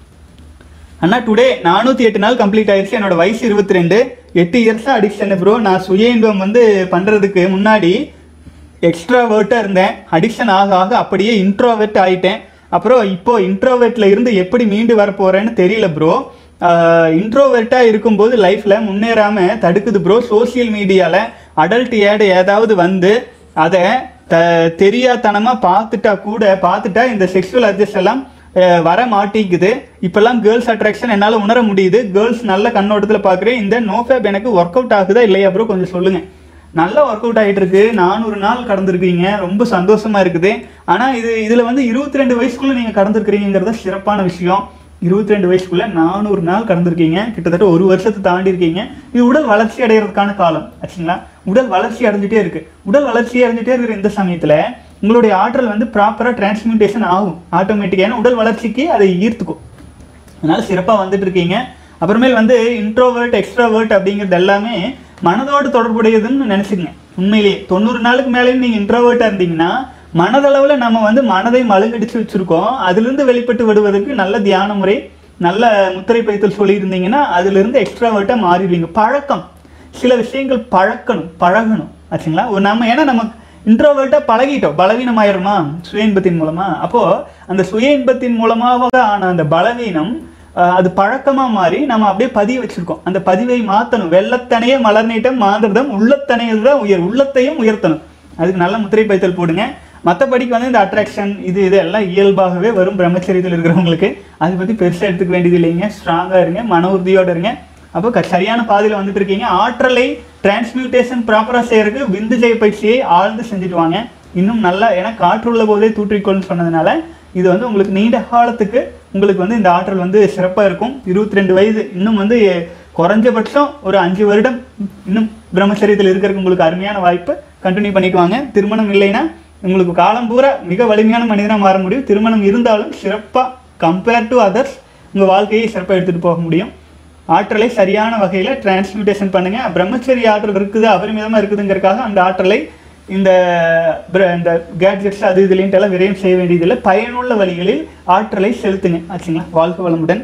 அண்ணா டுடே நானூற்றி எட்டு நாள் கம்ப்ளீட் ஆயிருச்சு என்னோட வயசு இருபத்தி ரெண்டு எட்டு இயர்ஸாக அடிக்ஷன் ப்ரோ நான் சுய இன்பம் வந்து பண்ணுறதுக்கு முன்னாடி எக்ஸ்ட்ராவேர்ட்டாக இருந்தேன் அடிக்ஷன் ஆக ஆக அப்படியே இன்ட்ரோவெர்ட் ஆயிட்டேன் அப்புறம் இப்போ இன்ட்ரோவெர்ட்ல இருந்து எப்படி மீண்டு வர போறேன்னு தெரியல ப்ரோ இன்ட்ரோவெர்ட்டாக இருக்கும்போது லைஃப்பில் முன்னேறாமல் தடுக்குது ப்ரோ சோஷியல் மீடியாவில் அடல்ட் ஏடு ஏதாவது வந்து அதை த தெரியாதனமாக பார்த்துட்டா கூட பார்த்துட்டா இந்த செக்ஷுவல் அட்ஜஸ்ட் எல்லாம் அஹ், வர மாட்டேங்குது இப்பெல்லாம் கேர்ள்ஸ் அட்ராக்ஷன் என்னால் உணர முடியுது கேர்ள்ஸ் நல்ல கண்ணோட்டத்தில் பார்க்குறேன் இந்த நோஃபேப் எனக்கு ஒர்க் அவுட் ஆகுதா இல்லையா ப்ரோ கொஞ்சம் சொல்லுங்கள் நல்லா ஒர்க் அவுட் ஆகிட்டு இருக்கு நானூறு நாள் கடந்திருக்கீங்க ரொம்ப சந்தோஷமா இருக்குது ஆனால் இது இதில் வந்து இருபத்தி ரெண்டு வயசுக்குள்ளே நீங்கள் கடந்திருக்கிறீங்கிறது சிறப்பான விஷயம் இருபத்தி ரெண்டு வயசுக்குள்ள நானூறு நாள் கடந்திருக்கீங்க கிட்டத்தட்ட ஒரு வருஷத்தை தாண்டி இருக்கீங்க இது உடல் வளர்ச்சி அடைகிறதுக்கான காலம் ஆச்சுங்களா உடல் வளர்ச்சி அடைஞ்சிட்டே இருக்கு உடல் வளர்ச்சி அடைஞ்சிட்டே இருக்கிற இந்த சமயத்துல உங்களுடைய ஆற்றல் வந்து ப்ராப்பரா டிரான்ஸ்மியூட்டேஷன் ஆகும் ஆட்டோமேட்டிக்காக ஏன்னா உடல் வளர்ச்சிக்கு அதை ஈர்த்துக்கும் அதனால சிறப்பாக வந்துட்டு இருக்கீங்க அப்புறமேல் வந்து இன்ட்ரோவர்ட் எக்ஸ்ட்ராவர்ட் அப்படிங்கிறது எல்லாமே மனதோடு தொடர்புடையதுன்னு நினைச்சுங்க உண்மையிலேயே தொண்ணூறு நாளுக்கு மேலேயும் நீங்கள் இன்ட்ரோவர்ட்டாக இருந்தீங்கன்னா மனதளவில் நம்ம வந்து மனதை மழுங்கடிச்சு வச்சிருக்கோம் அதிலிருந்து வெளிப்பட்டு விடுவதற்கு நல்ல தியான முறை நல்ல முத்திரை பைத்தல் சொல்லியிருந்தீங்கன்னா அதிலிருந்து எக்ஸ்ட்ராவர்ட்டாக மாறிடுவீங்க பழக்கம் சில விஷயங்கள் பழக்கணும் பழகணும் ஆச்சுங்களா ஒரு நம்ம ஏன்னா நம்ம இன்ட்ரோவர்ட்டாக பழகிட்டோம் பலவீனம் ஆயிடுமா சுய இன்பத்தின் மூலமா அப்போ அந்த சுய இன்பத்தின் மூலமாக ஆன அந்த பலவீனம் அஹ், அது பழக்கமா மாறி நம்ம அப்படியே பதிய வச்சிருக்கோம் அந்த பதிவை மாத்தணும் வெள்ளத்தனைய மலர் நீட்டம் மாந்திரதம் உள்ளத்தனையில் தான் உயர் உள்ளத்தையும் உயர்த்தணும் அதுக்கு நல்ல முத்திரை பைத்தல் போடுங்க மற்றபடிக்கு வந்து இந்த அட்ராக்ஷன் இது இது எல்லாம் இயல்பாகவே வரும் பிரம்மச்சரியத்தில் இருக்கிறவங்களுக்கு அதை பற்றி பெருசாக எடுத்துக்க வேண்டியது இல்லைங்க ஸ்ட்ராங்காக இருங்க மன உறுதியோடு இருங்க அப்போ க- சரியான பாதையில் வந்துட்டு இருக்கீங்க ஆற்றலை டிரான்ஸ்மியூட்டேஷன் ப்ராப்பராக செய்யறதுக்கு விந்து ஜெய பயிற்சியை ஆழ்ந்து செஞ்சுட்டு வாங்க இன்னும் நல்லா ஏன்னா காற்று உள்ள போதே தூற்றிக்கொள்னு சொன்னதுனால இது வந்து உங்களுக்கு நீண்ட காலத்துக்கு உங்களுக்கு வந்து இந்த ஆற்றல் வந்து சிறப்பாக இருக்கும் இருபத்தி ரெண்டு வயது இன்னும் வந்து குறைஞ்சபட்சம் ஒரு அஞ்சு வருடம் இன்னும் பிரம்மச்சரியத்தில் இருக்கிறதுக்கு உங்களுக்கு அருமையான வாய்ப்பு கண்டினியூ பண்ணிட்டு வாங்க திருமணம் இல்லைன்னா உங்களுக்கு காலம் பூரா மிக வலிமையான மனிதனாக மாற முடியும் திருமணம் இருந்தாலும் சிறப்பாக கம்பேர் டு அதர்ஸ் உங்கள் வாழ்க்கையை சிறப்பாக எடுத்துகிட்டு போக முடியும் ஆற்றலை சரியான வகையில் டிரான்ஸ்மியூட்டேஷன் பண்ணுங்க பிரம்மச்சரிய ஆற்றல் இருக்குது அபரிமிதமாக இருக்குதுங்கிறதுக்காக அந்த ஆற்றலை இந்த பிர- இந்த கேட்ஜெட்ஸ் அது இதுலேன்ட்டு எல்லாம் விரயம் செய்ய வேண்டியதில்லை பயனுள்ள வழிகளில் ஆற்றலை செலுத்துங்க ஆச்சுங்களா வாழ்க்கை வளமுடன்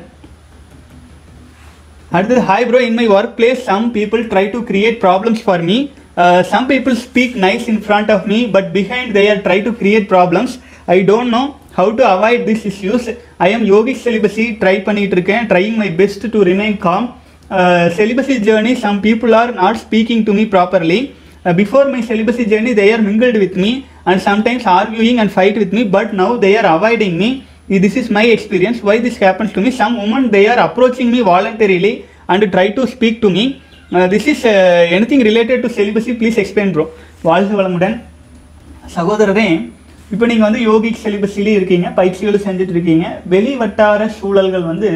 அடுத்தது hi bro in my work place some people try to create problems for me some people speak nice in front of me but behind their try to create problems I don't know how to avoid this issues I am Yogi celibacy try பண்ணிட்டு இருக்கேன் trying my best to remain calm celibacy journey some people are not speaking to me properly before my celibacy journey they are mingled with me and sometimes arguing and fight with me but now they are avoiding me this is my experience why this happens to me some women they are approaching me voluntarily and try to speak to me Uh, this is uh, anything related to celibacy please explain bro வாழ்க வளமுடன் சகோதரரே இப்போ நீங்கள் வந்து yogic செலிபஸிலே இருக்கீங்க பயிற்சிகளும் செஞ்சுட்டு இருக்கீங்க வெளி வட்டார சூழல்கள் வந்து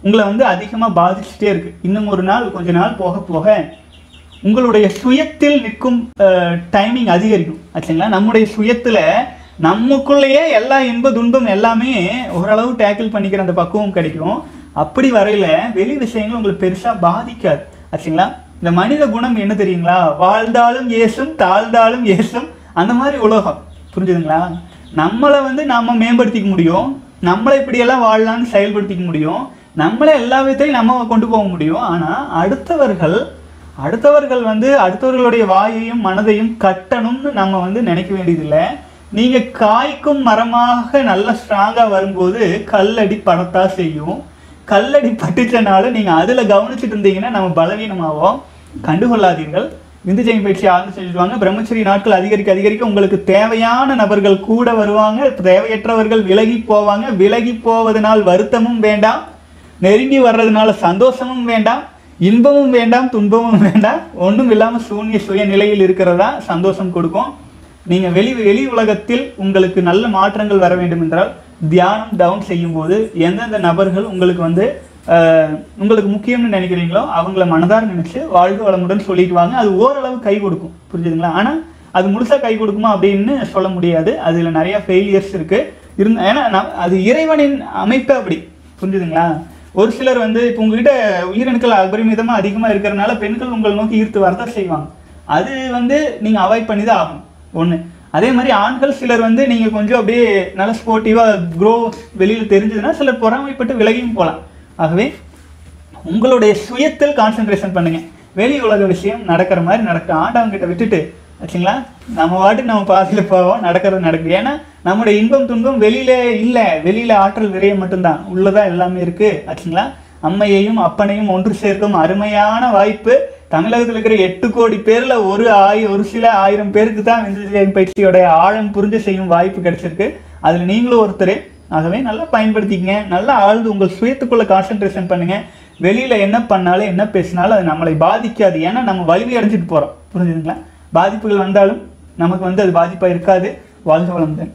உங்களை வந்து அதிகமாக பாதிச்சுட்டே இருக்கு இன்னும் ஒரு நாள் கொஞ்ச நாள் போக போக உங்களுடைய சுயத்தில் நிற்கும் டைமிங் அதிகரிக்கும் ஆச்சுங்களா நம்முடைய சுயத்தில் நமக்குள்ளேயே எல்லா இன்ப துன்பம் எல்லாமே ஓரளவு டேக்கிள் பண்ணிக்கிற அந்த பக்குவம் கிடைக்கும் அப்படி வரையில வெளி விஷயங்கள் உங்களுக்கு பெருசாக பாதிக்காது ஆச்சுங்களா இந்த மனித குணம் என்ன தெரியுங்களா வாழ்ந்தாலும் ஏசும் தாழ்ந்தாலும் ஏசும் அந்த மாதிரி உலகம் புரிஞ்சுதுங்களா நம்மளை வந்து நாம மேம்படுத்திக்க முடியும் நம்மளை இப்படியெல்லாம் வாழலாம்னு செயல்படுத்திக்க முடியும் நம்மளை எல்லா விதத்தையும் நம்ம கொண்டு போக முடியும் ஆனால் அடுத்தவர்கள் அடுத்தவர்கள் வந்து அடுத்தவர்களுடைய வாயையும் மனதையும் கட்டணும்னு நம்ம வந்து நினைக்க வேண்டியதில்லை நீங்க காய்க்கும் மரமாக நல்ல ஸ்ட்ராங்கா வரும்போது கல்லடி படத்தா செய்யும் கல்லடி பட்டுச்சனால நீங்க அதுல கவனிச்சுட்டு இருந்தீங்கன்னா நம்ம பலவீனமாவோம் கண்டுகொள்ளாதீர்கள் விந்து ஜெயம் பயிற்சி ஆரம்பி செஞ்சுடுவாங்க பிரம்மச்சரிய நாட்கள் அதிகரிக்க அதிகரிக்க உங்களுக்கு தேவையான நபர்கள் கூட வருவாங்க தேவையற்றவர்கள் விலகி போவாங்க விலகி போவதனால் வருத்தமும் வேண்டாம் நெருங்கி வர்றதுனால சந்தோஷமும் வேண்டாம் இன்பமும் வேண்டாம் துன்பமும் வேண்டாம் ஒன்றும் இல்லாமல் சூன்ய சுய நிலையில் இருக்கிறதா சந்தோஷம் கொடுக்கும் நீங்கள் வெளி வெளி உலகத்தில் உங்களுக்கு நல்ல மாற்றங்கள் வர வேண்டும் என்றால் தியானம் டவுன் செய்யும்போது எந்தெந்த நபர்கள் உங்களுக்கு வந்து ஆஹ், உங்களுக்கு முக்கியம்னு நினைக்கிறீங்களோ அவங்கள மனதார நினைச்சு வாழ்க வளமுடன் சொல்லிடுவாங்க அது ஓரளவு கை கொடுக்கும் புரிஞ்சுதுங்களா ஆனால் அது முழுசா கை கொடுக்குமா அப்படின்னு சொல்ல முடியாது அதுல நிறைய ஃபெயிலியர்ஸ் இருக்கு இருந்த ஏன்னா நான் அது இறைவனின் அமைப்பு அப்படி புரிஞ்சுதுங்களா ஒரு சிலர் வந்து இப்போ உங்ககிட்ட உயிரணுக்கள் அபரிமிதமாக அதிகமாக இருக்கிறனால பெண்கள் உங்களை நோக்கி ஈர்த்து வரதான் செய்வாங்க அது வந்து நீங்கள் அவாய்ட் பண்ணி தான் ஆகணும் ஒன்று அதே மாதிரி ஆண்கள் சிலர் வந்து நீங்கள் கொஞ்சம் அப்படியே நல்ல ஸ்போர்ட்டிவாக க்ரோ வெளியில் தெரிஞ்சதுன்னா சிலர் பொறாமைப்பட்டு விலகியும் போகலாம் ஆகவே உங்களுடைய சுயத்தில் கான்சென்ட்ரேஷன் பண்ணுங்க வெளி உலக விஷயம் நடக்கிற மாதிரி நடக்க ஆண்டவங்கிட்ட விட்டுட்டு ஆச்சுங்களா நம்ம வாட்டுக்கு நம்ம பாதையில் போவோம் நடக்கிறது நடக்குது ஏன்னா நம்முடைய இன்பம் துன்பம் வெளியில இல்லை வெளியில ஆற்றல் விரயம் மட்டும்தான் உள்ளதான் எல்லாமே இருக்கு ஆச்சுங்களா அம்மையையும் அப்பனையும் ஒன்று சேர்க்கும் அருமையான வாய்ப்பு தமிழகத்தில் இருக்கிற எட்டு கோடி பேர்ல ஒரு ஆய் ஒரு சில ஆயிரம் பேருக்கு தான் விந்து பயிற்சியோட ஆழம் புரிஞ்சு செய்யும் வாய்ப்பு கிடைச்சிருக்கு அதுல நீங்களும் ஒருத்தர் ஆகவே நல்லா பயன்படுத்திக்கங்க நல்லா ஆழ்ந்து உங்கள் சுயத்துக்குள்ள கான்சென்ட்ரேஷன் பண்ணுங்க வெளியில என்ன பண்ணாலும் என்ன பேசினாலும் அது நம்மளை பாதிக்காது ஏன்னா நம்ம வலிமை அடைஞ்சிட்டு போறோம் புரிஞ்சுதுங்களா பாதிப்புகள் வந்தாலும் நமக்கு வந்து அது பாதிப்பா இருக்காது வாழ்க வளமுடன்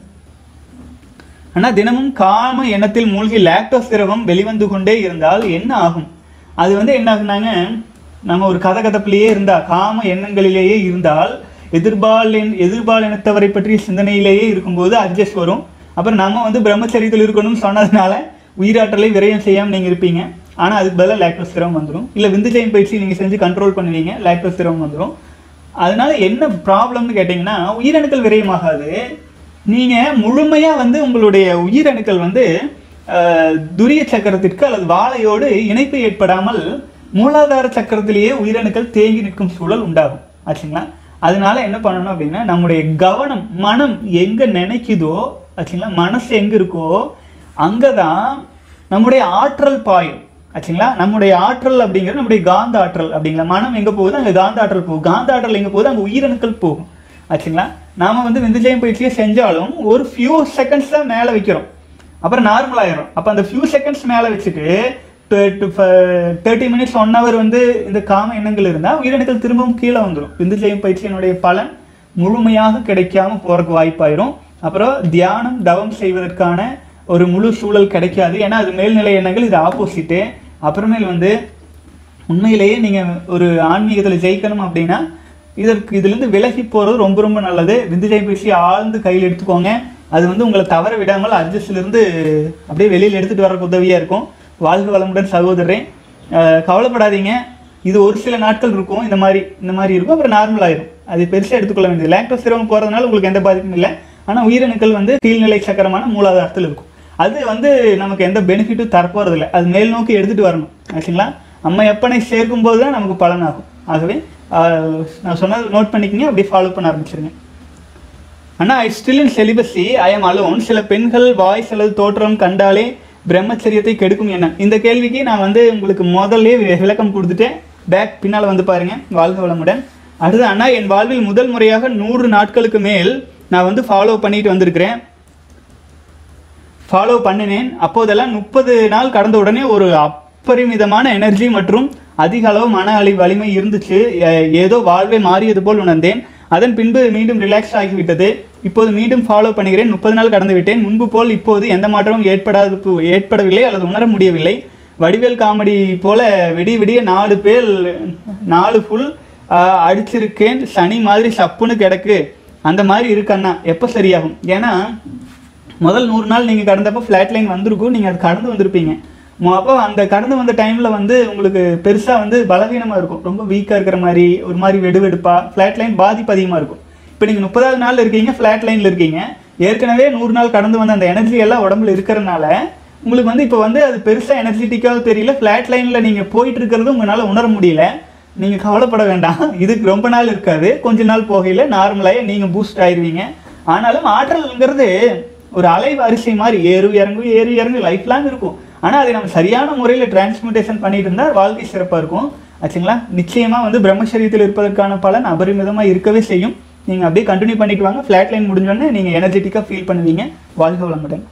ஆனா தினமும் காம எண்ணத்தில் மூழ்கி லாக்டோஸ் திரவம் வெளிவந்து கொண்டே இருந்தால் என்ன ஆகும் அது வந்து என்ன ஆகுனாங்க நம்ம ஒரு கதகதப்பிலேயே இருந்தா காம எண்ணங்களிலேயே இருந்தால் எதிர்பால் எண்- எதிர்பால் இனத்தவரை பற்றிய சிந்தனையிலேயே இருக்கும்போது அட்ஜஸ்ட் வரும் அப்புறம் நம்ம வந்து பிரம்மச்சரியத்தில் இருக்கணும்னு சொன்னதுனால உயிராற்றலை விரயம் செய்யாம நீங்க இருப்பீங்க ஆனா அதுக்கு பதிலாக லாக்டோஸ் திரவம் வந்துடும் இல்ல விந்துஜயம் பயிற்சி நீங்க செஞ்சு கண்ட்ரோல் பண்ணுவீங்க லாக்டோஸ் திரவம் வந்துடும் அதனால என்ன ப்ராப்ளம்னு கேட்டிங்கன்னா உயிரணுக்கள் விரயமாகாது நீங்க முழுமையா வந்து உங்களுடைய உயிரணுக்கள் வந்து அஹ், துரிய சக்கரத்திற்கு அல்லது வாழையோடு இணைப்பு ஏற்படாமல் மூலாதார சக்கரத்திலேயே உயிரணுக்கள் தேங்கி நிற்கும் சூழல் உண்டாகும் ஆச்சுங்களா அதனால என்ன பண்ணணும் அப்படின்னா நம்முடைய கவனம் மனம் எங்க நினைக்குதோ ஆச்சுங்களா மனசு எங்க இருக்கோ அங்கதான் நம்முடைய ஆற்றல் பாயும் ஆச்சுங்களா நம்முடைய ஆற்றல் அப்படிங்கிறது நம்முடைய காந்த ஆற்றல் அப்படிங்கிற மனம் எங்க போகுது அங்க காந்த ஆற்றல் போகும் காந்த ஆற்றல் எங்க போகுது அங்க உயிரணுக்கள் போகும் ஆச்சுங்களா நாம வந்து விந்துஜயம் பயிற்சியை செஞ்சாலும் ஒரு ஃபியூ செகண்ட்ஸ் தான் மேலே வைக்கிறோம் அப்புறம் நார்மல் ஆயிரும் அப்போ அந்த ஃபியூ செகண்ட்ஸ் மேலே வச்சுட்டு தேர்ட்டி மினிட்ஸ் ஒன் ஹவர் வந்து இந்த காம எண்ணங்கள் இருந்தால் உயிரணுக்கள் திரும்பவும் கீழே வந்துடும் விந்துஜயம் பயிற்சியினுடைய பலன் முழுமையாக கிடைக்காம போறதுக்கு வாய்ப்பாயிரும் அப்புறம் தியானம் தவம் செய்வதற்கான ஒரு முழு சூழல் கிடைக்காது ஏன்னா அது மேல்நிலை எண்ணங்கள் இது ஆப்போசிட்டு அப்புறமேல் வந்து உண்மையிலேயே நீங்கள் ஒரு ஆன்மீகத்தில் ஜெயிக்கணும் அப்படின்னா இதற்கு இதுலேருந்து விலகி போகிறது ரொம்ப ரொம்ப நல்லது விந்துஜை பேசி ஆழ்ந்து கையில் எடுத்துக்கோங்க அது வந்து உங்களை தவற விடாமல் அட்ஜஸ்ட்லேருந்து அப்படியே வெளியில் எடுத்துகிட்டு வர்றதுக்கு உதவியாக இருக்கும் வாழ்க வளமுடன் சகோதரரே அஹ் கவலைப்படாதீங்க இது ஒரு சில நாட்கள் இருக்கும் இந்த மாதிரி இந்த மாதிரி இருக்கும் அப்புறம் நார்மல் ஆயிரும் அது பெருசாக எடுத்துக்கொள்ள வேண்டியது லாக்டோஸ் சிரமம் போகிறதுனால உங்களுக்கு எந்த பாதிப்பும் இல்லை ஆனால் உயிரணுக்கள் வந்து கீழ்நிலை சக்கரமான மூலாதாரத்தில் இருக்கும் அது வந்து நமக்கு எந்த பெனிஃபிட்டும் தரப்போறது இல்லை அது மேல் நோக்கி எடுத்துட்டு வரணும் ஆச்சுங்களா அம்மா எப்பனை சேர்க்கும் போது தான் நமக்கு பலனாகும் ஆகவே ஆஹ், நான் சொன்னது நோட் பண்ணிக்கங்க அப்படியே ஃபாலோ பண்ண ஆரம்பிச்சிருங்க அண்ணா I still in celibacy I am alone சில பெண்கள் வாய்ஸ் அல்லது தோற்றம் கண்டாலே பிரம்மச்சரியத்தை கெடுக்கும் என்ன இந்த கேள்விக்கு நான் வந்து உங்களுக்கு முதல்ல வி- விளக்கம் கொடுத்துட்டேன் பேக் பின்னால் வந்து பாருங்க வாழ்க வளமுடன் அடுத்து அண்ணா என் வாழ்வில் முதல் முறையாக நூறு நாட்களுக்கு மேல் நான் வந்து ஃபாலோ பண்ணிட்டு வந்திருக்கிறேன் ஃபாலோ பண்ணினேன் அப்போதெல்லாம் முப்பது நாள் கடந்த உடனே ஒரு அப்பரிமிதமான எனர்ஜி மற்றும் அதிக அளவு மன அழி வலிமை இருந்துச்சு ஏ- ஏதோ வாழ்வே மாறியது போல் உணர்ந்தேன் அதன் பின்பு மீண்டும் ரிலாக்ஸ் ஆகிவிட்டது இப்போது மீண்டும் ஃபாலோ பண்ணுகிறேன் முப்பது நாள் கடந்து விட்டேன் முன்பு போல் இப்போது எந்த மாற்றமும் ஏற்படாது ஏற்படவில்லை அல்லது உணர முடியவில்லை வடிவேல் காமெடி போல விடிய விடிய நாலு பேர் நாலு ஃபுல் அடிச்சிருக்கேன் சனி மாதிரி சப்புன்னு கிடக்கு அந்த மாதிரி இருக்கண்ணா எப்போ சரியாகும் ஏன்னா முதல் நூறு நாள் நீங்கள் கடந்தப்போ ஃப்ளாட் லைன் வந்திருக்கும் நீங்கள் அது கடந்து வந்திருப்பீங்க மொ- அப்போ அந்த கடந்து வந்த டைமில் வந்து உங்களுக்கு பெருசாக வந்து பலவீனமாக இருக்கும் ரொம்ப வீக்காக இருக்கிற மாதிரி ஒரு மாதிரி வெடுவெடுப்பா ஃப்ளாட் லைன் பாதிப்பு அதிகமாக இருக்கும் இப்போ நீங்கள் முப்பதாவது நாள் இருக்கீங்க ஃப்ளாட் லைனில் இருக்கீங்க ஏற்கனவே நூறு நாள் கடந்து வந்த அந்த எனர்ஜி எல்லாம் உடம்புல இருக்கிறனால உங்களுக்கு வந்து இப்போ வந்து அது பெருசாக எனர்ஜெட்டிக்காக தெரியல ஃப்ளாட் லைனில் நீங்கள் போயிட்டு இருக்கிறது உங்களால் உணர முடியல நீங்கள் கவலைப்பட வேண்டாம் இதுக்கு ரொம்ப நாள் இருக்காது கொஞ்ச நாள் போகையில் நார்மலாகவே நீங்கள் பூஸ்ட் ஆயிருவீங்க ஆனாலும் ஆற்றல்ங்கிறது ஒரு அலை வரிசை மாதிரி ஏறு இறங்கு ஏறு இறங்கு லைஃப் லாங் இருக்கும் ஆனால் அதை நம்ம சரியான முறையில் டிரான்ஸ்மிட்டேஷன் பண்ணிட்டு இருந்தால் வாழ்க்கை சிறப்பாக இருக்கும் ஆச்சுங்களா நிச்சயமாக வந்து பிரம்மச்சரியத்தில் இருப்பதற்கான பலன் அபரிமிதமாக இருக்கவே செய்யும் நீங்கள் அப்படியே கண்டினியூ பண்ணிட்டு வாங்க ஃப்ளாட் லைன் முடிஞ்சோடனே நீங்கள் எனர்ஜெட்டிக்காக ஃபீல் பண்ணுவீங்க வாழ்க வளமுடன்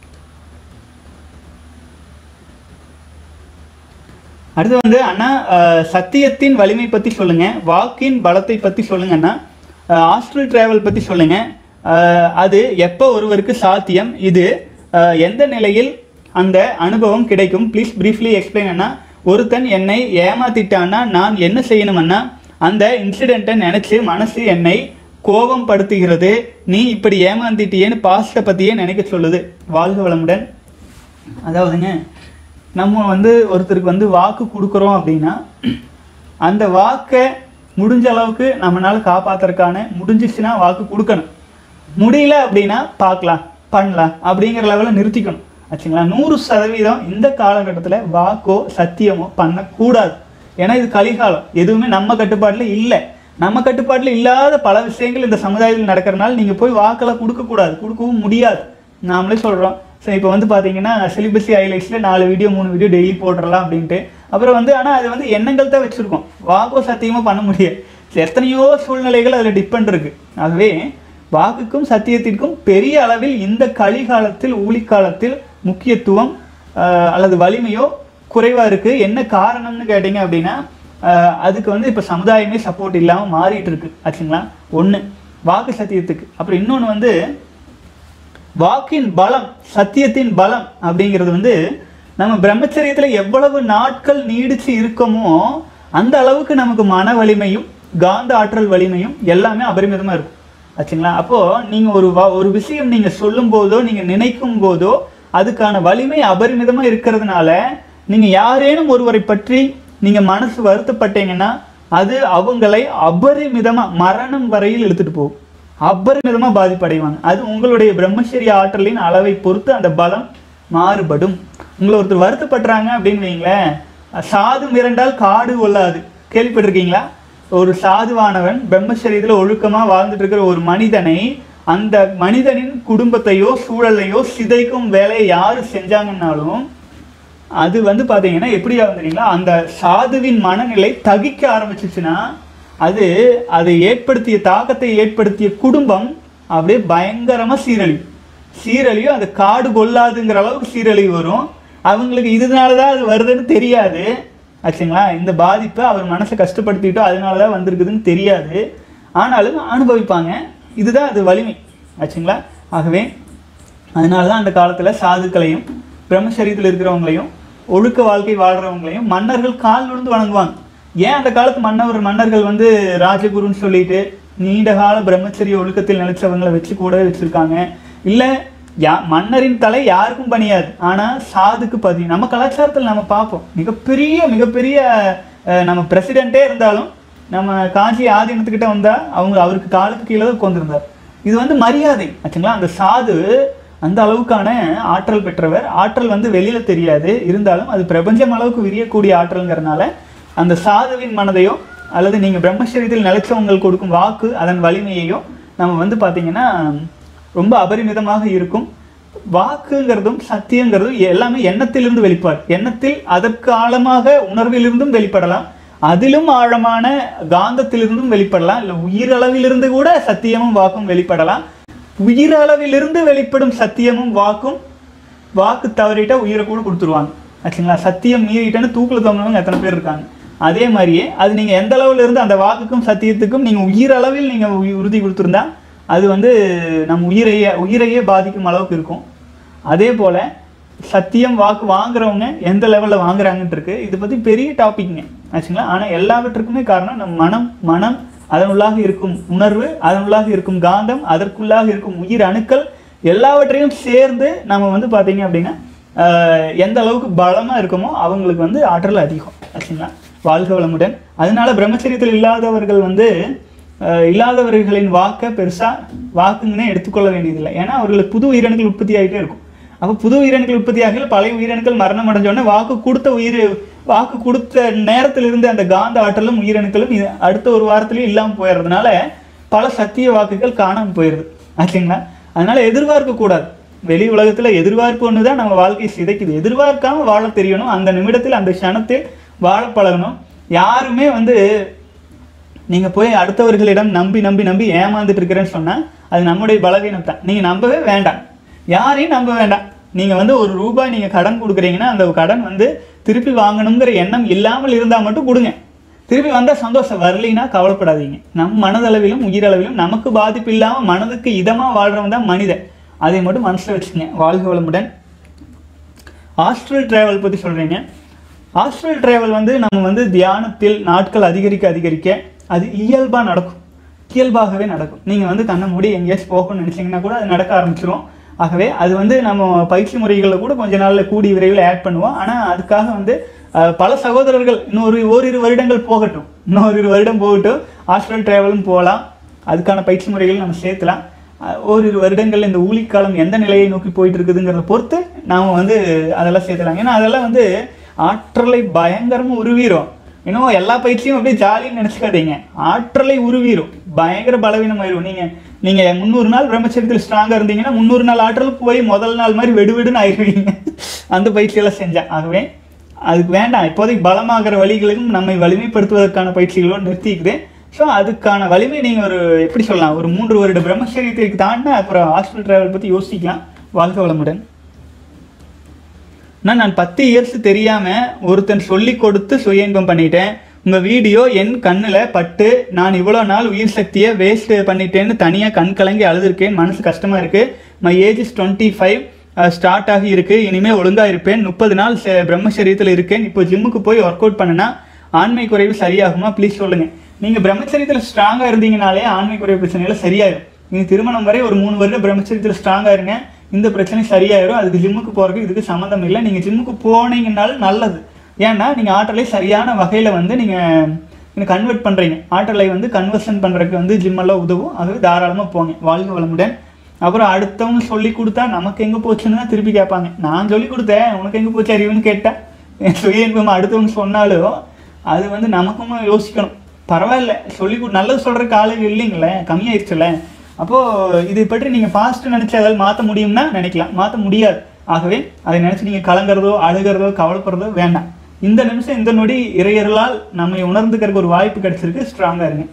அடுத்து வந்து அண்ணா அஹ், சத்தியத்தின் வலிமை பற்றி சொல்லுங்க வாக்கின் பலத்தை பற்றி சொல்லுங்க அண்ணா ஆஸ்ட்ரல் டிராவல் பற்றி சொல்லுங்க அஹ், அது எப்போ ஒருவருக்கு சாத்தியம் இது அஹ், எந்த நிலையில் அந்த அனுபவம் கிடைக்கும் ப்ளீஸ் briefly எக்ஸ்பிளைன் அண்ணா ஒருத்தன் என்னை ஏமாத்திட்டான்னா நான் என்ன செய்யணும் அண்ணா அந்த இன்சிடெண்ட்டை நினச்சி மனசு என்னை கோபம் படுத்துகிறது நீ இப்படி ஏமாந்திட்டியேன்னு பாஸ்ட்டை பற்றியே நினைக்க சொல்லுது வாழ்க வளமுடன் அதாவதுங்க நம்ம வந்து ஒருத்தருக்கு வந்து வாக்கு கொடுக்குறோம் அப்படின்னா அந்த வாக்கை முடிஞ்ச அளவுக்கு நம்மளால காப்பாத்துறதுக்கான முடிஞ்சிச்சுன்னா வாக்கு கொடுக்கணும் முடியல அப்படின்னா பார்க்கலாம் பண்ணலாம் அப்படிங்கிற லெவலில் நிறுத்திக்கணும் ஆச்சுங்களா நூறு சதவீதம் இந்த காலகட்டத்தில் வாக்கோ சத்தியமோ பண்ணக்கூடாது ஏன்னா இது கலிகாலம் எதுவுமே நம்ம கட்டுப்பாட்டில் இல்லை நம்ம கட்டுப்பாட்டில் இல்லாத பல விஷயங்கள் இந்த சமுதாயத்தில் நடக்கிறனால நீங்கள் போய் வாக்கெல்லாம் கொடுக்கக்கூடாது கொடுக்கவும் முடியாது நாமளே சொல்கிறோம் ஸோ இப்போ வந்து பார்த்தீங்கன்னா சிலிபஸி ஹைலைட்ஸில் நாலு வீடியோ மூணு வீடியோ டெய்லி போட்டுடலாம் அப்படின்ட்டு அப்புறம் வந்து ஆனால் அது வந்து எண்ணங்கள் தான் வச்சுருக்கோம் வாக்கோ சத்தியமாக பண்ண முடியாது So, எத்தனையோ சூழ்நிலைகள் அதில் டிபெண்ட் இருக்கு ஆகவே வாக்குக்கும் சத்தியத்திற்கும் பெரிய அளவில் இந்த கலிகாலத்தில் ஊழிக்காலத்தில் முக்கியத்துவம் ஆஹ், அல்லது வலிமையோ குறைவாக இருக்குது என்ன காரணம்னு கேட்டிங்க அப்படின்னா ஆஹ், அதுக்கு வந்து இப்போ சமுதாயமே சப்போர்ட் இல்லாமல் மாறிட்டு இருக்கு ஆச்சுங்களா ஒன்று வாக்கு சத்தியத்துக்கு அப்புறம் இன்னொன்று வந்து வாக்கின் பலம் சத்தியத்தின் பலம் அப்படிங்கிறது வந்து நம்ம பிரம்மச்சரியத்தில் எவ்வளவு நாட்கள் நீடிச்சு இருக்கோமோ அந்த அளவுக்கு நமக்கு மன வலிமையும் காந்த ஆற்றல் வலிமையும் எல்லாமே அபரிமிதமாக இருக்கும் ஆச்சுங்களா அப்போது நீங்கள் ஒரு வா ஒரு விஷயம் நீங்கள் சொல்லும் போதோ நீங்கள் நினைக்கும் போதோ அதுக்கான வலிமை அபரிமிதமாக இருக்கிறதுனால நீங்கள் யாரேனும் ஒருவரை பற்றி நீங்கள் மனசு வருத்தப்பட்டீங்கன்னா அது அவங்களை அபரிமிதமாக மரணம் வரையில் இழுத்துட்டு போகும் அபரிமிதமாக பாதிப்படைவாங்க அது உங்களுடைய பிரம்மச்சரிய ஆற்றலின் அளவை பொறுத்து அந்த பலம் மாறுபடும் உங்களை ஒருத்தர் வருத்தப்படுறாங்க அப்படின்னு வைங்களேன் சாது மிரண்டால் காடு கொள்ளாது கேள்விப்பட்டிருக்கீங்களா ஒரு சாதுவானவன் பிரம்மச்சரியத்தில் ஒழுக்கமாக வாழ்ந்துட்டு இருக்கிற ஒரு மனிதனை அந்த மனிதனின் குடும்பத்தையோ சூழலையோ சிதைக்கும் வேலையை யார் செஞ்சாங்கன்னாலும் அது வந்து பார்த்தீங்கன்னா எப்படி ஆகும் தெரியுங்களா அந்த சாதுவின் மனநிலை தகிக்க ஆரம்பிச்சிச்சுன்னா அது அதை ஏற்படுத்திய தாக்கத்தை ஏற்படுத்திய குடும்பம் அப்படியே பயங்கரமாக சீரழியும் சீரழியும் அது காடு கொள்ளாதுங்கிற அளவுக்கு சீரழிவு வரும் அவங்களுக்கு இதனால தான் அது வருதுன்னு தெரியாது ஆச்சுங்களா இந்த பாதிப்பை அவர் மனசை கஷ்டப்படுத்திட்டோ அதனால தான் வந்திருக்குதுன்னு தெரியாது ஆனாலும் அனுபவிப்பாங்க இதுதான் அது வலிமை ஆச்சுங்களா ஆகவே அதனால தான் அந்த காலத்தில் சாதுக்களையும் பிரம்மச்சரியத்தில் இருக்கிறவங்களையும் ஒழுக்க வாழ்க்கை வாழ்கிறவங்களையும் மன்னர்கள் கால் விழுந்து வணங்குவாங்க ஏன் அந்த காலத்து மன்னவர் மன்னர்கள் வந்து ராஜகுருன்னு சொல்லிட்டு நீண்ட கால பிரம்மச்சரிய ஒழுக்கத்தில் நிலைச்சவங்களை வச்சு கூடவே வச்சுருக்காங்க இல்லை யா மன்னரின் தலை யாருக்கும் பணியாது ஆனால் சாதுக்கு பதி நம்ம கலாச்சாரத்தில் நம்ம பார்ப்போம் மிகப்பெரிய மிகப்பெரிய அஹ், நம்ம பிரசிடெண்ட்டே இருந்தாலும் நம்ம காஞ்சி ஆதீனத்துக்கிட்ட வந்தால் அவங்க அவருக்கு காலுக்கு கீழே தான் உட்காந்துருந்தார் இது வந்து மரியாதை ஆச்சுங்களா அந்த சாது அந்த அளவுக்கான ஆற்றல் பெற்றவர் ஆற்றல் வந்து வெளியில தெரியாது இருந்தாலும் அது பிரபஞ்சம் அளவுக்கு விரியக்கூடிய ஆற்றல்ங்கிறனால அந்த சாதுவின் மனதையோ அல்லது நீங்கள் பிரம்மச்சரியத்தில் நிலைச்சவங்கள் கொடுக்கும் வாக்கு அதன் வலிமையையோ நம்ம வந்து பார்த்தீங்கன்னா ரொம்ப அபரிமிதமாக இருக்கும் வாக்குங்கிறதும் சத்தியங்கிறதும் எல்லாமே எண்ணத்திலிருந்து வெளிப்பாடு எண்ணத்தில் அதற்கு ஆழமாக உணர்விலிருந்தும் வெளிப்படலாம் அதிலும் ஆழமான காந்தத்திலிருந்தும் வெளிப்படலாம் இல்லை உயிரளவிலிருந்து கூட சத்தியமும் வாக்கும் வெளிப்படலாம் உயிரளவிலிருந்து வெளிப்படும் சத்தியமும் வாக்கும் வாக்கு தவறிட்டா உயிரை கூட கொடுத்துருவாங்க ஆச்சுங்களா சத்தியம் மீறிட்டேன்னு தூக்கில் தொங்கினவங்க எத்தனை பேர் இருக்காங்க அதே மாதிரியே அது நீங்கள் எந்த அளவுல இருந்து அந்த வாக்குக்கும் சத்தியத்துக்கும் நீங்கள் உயிரளவில் நீங்கள் உறுதி கொடுத்துருந்தா அது வந்து நம்ம உயிரையே உயிரையே பாதிக்கும் அளவுக்கு இருக்கும் அதே போல் சத்தியம் வாக்கு வாங்குறவங்க எந்த லெவலில் வாங்குறாங்கன்ட்டு இருக்கு இதை பற்றி பெரிய டாபிக்ங்க ஆச்சுங்களா ஆனால் எல்லாவற்றுக்குமே காரணம் நம் மனம் மனம் அதனுள்ளாக இருக்கும் உணர்வு அதனுள்ளாக இருக்கும் காந்தம் அதற்குள்ளாக இருக்கும் உயிர் அணுக்கள் எல்லாவற்றையும் சேர்ந்து நம்ம வந்து பார்த்தீங்க அப்படின்னா ஆஹ், எந்த அளவுக்கு பலமாக இருக்குமோ அவங்களுக்கு வந்து ஆற்றல் அதிகம் ஆச்சுங்களா வாழ்க வளமுடன் அதனால பிரம்மச்சரியத்தில் இல்லாதவர்கள் வந்து ஆஹ், இல்லாதவர்களின் வாக்கை பெருசாக வாக்குங்கன்னே எடுத்துக்கொள்ள வேண்டியதில்லை ஏன்னா அவர்களுக்கு புது உயிரணுக்கள் உற்பத்தி ஆகிட்டே இருக்கும் அப்போ புது உயிரணுக்கள் உற்பத்தி ஆகல பழைய உயிரணுக்கள் மரணம் அடைஞ்ச உடனே வாக்கு கொடுத்த உயிர் வாக்கு கொடுத்த நேரத்தில் இருந்த அந்த காந்த ஆற்றலும் உயிரணுக்களும் இது அடுத்த ஒரு வாரத்திலேயே இல்லாமல் போயிடுறதுனால பல சத்திய வாக்குகள் காணாமல் போயிடுது ஆச்சுங்களா அதனால எதிர்பார்க்க கூடாது வெளி உலகத்துல எதிர்பார்ப்பு ஒன்று தான் நம்ம வாழ்க்கையை சிதைக்குது எதிர்பார்க்காம வாழ தெரியணும் அந்த நிமிடத்தில் அந்த க்ஷணத்தில் வாழ பழகணும் யாருமே வந்து நீங்கள் போய் அடுத்தவர்களிடம் நம்பி நம்பி நம்பி ஏமாந்துட்டு இருக்கிறேன்னு சொன்னால் அது நம்முடைய பலவீனம் தான் நீங்கள் நம்பவே வேண்டாம் யாரையும் நம்ப வேண்டாம் நீங்கள் வந்து ஒரு ரூபாய் நீங்கள் கடன் கொடுக்குறீங்கன்னா அந்த கடன் வந்து திருப்பி வாங்கணுங்கிற எண்ணம் இல்லாமல் இருந்தால் மட்டும் கொடுங்க திருப்பி வந்தால் சந்தோஷம் வரலைன்னா கவலைப்படாதீங்க நம் மனதளவிலும் உயிரளவிலும் நமக்கு பாதிப்பு இல்லாமல் மனதுக்கு இதமாக வாழ்றவன் தான் மனிதன் அதை மட்டும் மனசில் வச்சுக்கங்க வாழ்க வளமுடன் ஆஸ்ட்ரல் டிராவல் பற்றி சொல்கிறீங்க ஆஸ்ட்ரல் டிராவல் வந்து நம்ம வந்து தியானத்தில் நாட்கள் அதிகரிக்க அதிகரிக்க அது இயல்பாக நடக்கும் இயல்பாகவே நடக்கும் நீங்கள் வந்து கண்ணை மூடி எங்கேயாச்சும் போகணும்னு நினச்சிங்கன்னா கூட அது நடக்க ஆரம்பிச்சிரும் ஆகவே அது வந்து நம்ம பயிற்சி முறைகளில் கூட கொஞ்ச நாளில் கூடி விரைவில் ஆட் பண்ணுவோம் ஆனால் அதுக்காக வந்து அஹ், பல சகோதரர்கள் இன்னொரு ஓரிரு வருடங்கள் போகட்டும் இன்னொரு வருடம் போகட்டும் ஆஸ்ட்ரல் டிராவலும் போகலாம் அதுக்கான பயிற்சி முறைகள் நம்ம சேர்க்கலாம் அஹ் ஓரிரு வருடங்கள் இந்த ஊழிக்காலம் எந்த நிலையை நோக்கி போயிட்டு இருக்குதுங்கிறத பொறுத்து நாம் வந்து அதெல்லாம் சேர்த்துலாம் ஏன்னா அதெல்லாம் வந்து ஆற்றலை பயங்கரமாக உருவீரும் இன்னும் எல்லா பயிற்சியும் அப்படியே ஜாலின்னு நினச்சிக்காதீங்க ஆற்றலை உருவீரும் பயங்கர பலவீனமாயிரும் நீங்கள் நீங்கள் முந்நூறு நாள் பிரம்மச்சரியத்தில் ஸ்ட்ராங்காக இருந்தீங்கன்னா முந்நூறு நாள் ஆற்றல் போய் முதல் நாள் மாதிரி வெடுவெடுன்னு ஆயிடுவீங்க அந்த பயிற்சியெல்லாம் செஞ்சேன் ஆகவே அதுக்கு வேண்டாம் இப்போதைக்கு பலமாகிற வழிகளையும் நம்மை வலிமைப்படுத்துவதற்கான பயிற்சிகளோடு நிறுத்திக்கிறேன் ஸோ அதுக்கான வலிமை நீங்கள் ஒரு எப்படி சொல்லலாம் ஒரு மூன்று வருட பிரம்மச்சரியத்திற்கு தாண்டினா அப்புறம் ஹாஸ்பிட்டல் டிராவல் பற்றி யோசிக்கலாம் வாழ்க வளமுடன் நான் நான் பத்து இயர்ஸ் தெரியாமல் ஒருத்தன் சொல்லி கொடுத்து சுய இன்பம் பண்ணிட்டேன் உங்கள் வீடியோ என் கண்ணில் பட்டு நான் இவ்வளோ நாள் உயிர் சக்தியை வேஸ்ட் பண்ணிட்டேன்னு தனியாக கண் கலங்கி அழுதுருக்கேன் மனசு கஷ்டமாக இருக்குது my age is twenty five start ஆகி இருக்கு இனிமேல் ஒழுங்காக இருப்பேன் முப்பது நாள் ச- பிரம்மச்சரியத்தில் இருக்கேன் இப்போ ஜிம்முக்கு போய் ஒர்க் அவுட் பண்ணுனா ஆண்மை குறைவு சரியாகுமா ப்ளீஸ் சொல்லுங்கள் நீங்கள் பிரம்மச்சரியத்தில் ஸ்ட்ராங்காக இருந்தீங்கனாலே ஆண்மை குறைவு பிரச்சனைகள் சரியாயிடும் நீங்கள் திருமணம் வரை ஒரு மூணு வருடம் பிரம்மச்சரியத்தில் ஸ்ட்ராங்காக இருங்க இந்த பிரச்சனை சரியாயிரும் அதுக்கு ஜிம்முக்கு போகிறதுக்கு இதுக்கு சம்மந்தம் இல்லை நீங்கள் ஜிம்முக்கு போனீங்கனாலும் நல்லது ஏன்னா நீங்கள் ஆற்றலை சரியான வகையில் வந்து நீங்கள் கன்வெர்ட் பண்ணுறீங்க ஆற்றலை வந்து கன்வர்ஷன் பண்ணுறதுக்கு வந்து ஜிம்மெல்லாம் உதவும் ஆகவே தாராளமாக போங்க வாழ்க வளமுடன் அப்புறம் அடுத்தவங்க சொல்லி கொடுத்தா நமக்கு எங்கே போச்சுன்னு தான் திருப்பி கேட்பாங்க நான் சொல்லி கொடுத்தேன் உனக்கு எங்கே போச்சு அறிவுன்னு கேட்டேன் என் சுய இன்பம் அடுத்தவங்க சொன்னாலும் அது வந்து நமக்கும் யோசிக்கணும் பரவாயில்ல சொல்லி கொடு நல்லது சொல்கிறதுக்கு ஆளு இல்லைங்களே கம்மியாயிருச்சுல்ல அப்போது இதை பற்றி நீங்கள் பாஸ்ட் நினச்சி அதால் மாற்ற முடியும்னா நினைக்கலாம் மாற்ற முடியாது ஆகவே அதை நினச்சி நீங்கள் கலங்குறதோ அழுகிறதோ கவலைப்படுறதோ வேண்டாம் இந்த நிமிஷம் இந்த நொடி இறையர்களால் நம்மை உணர்ந்துக்கிறதுக்கு ஒரு வாய்ப்பு கிடைச்சிருக்கு ஸ்ட்ராங்காக இருங்க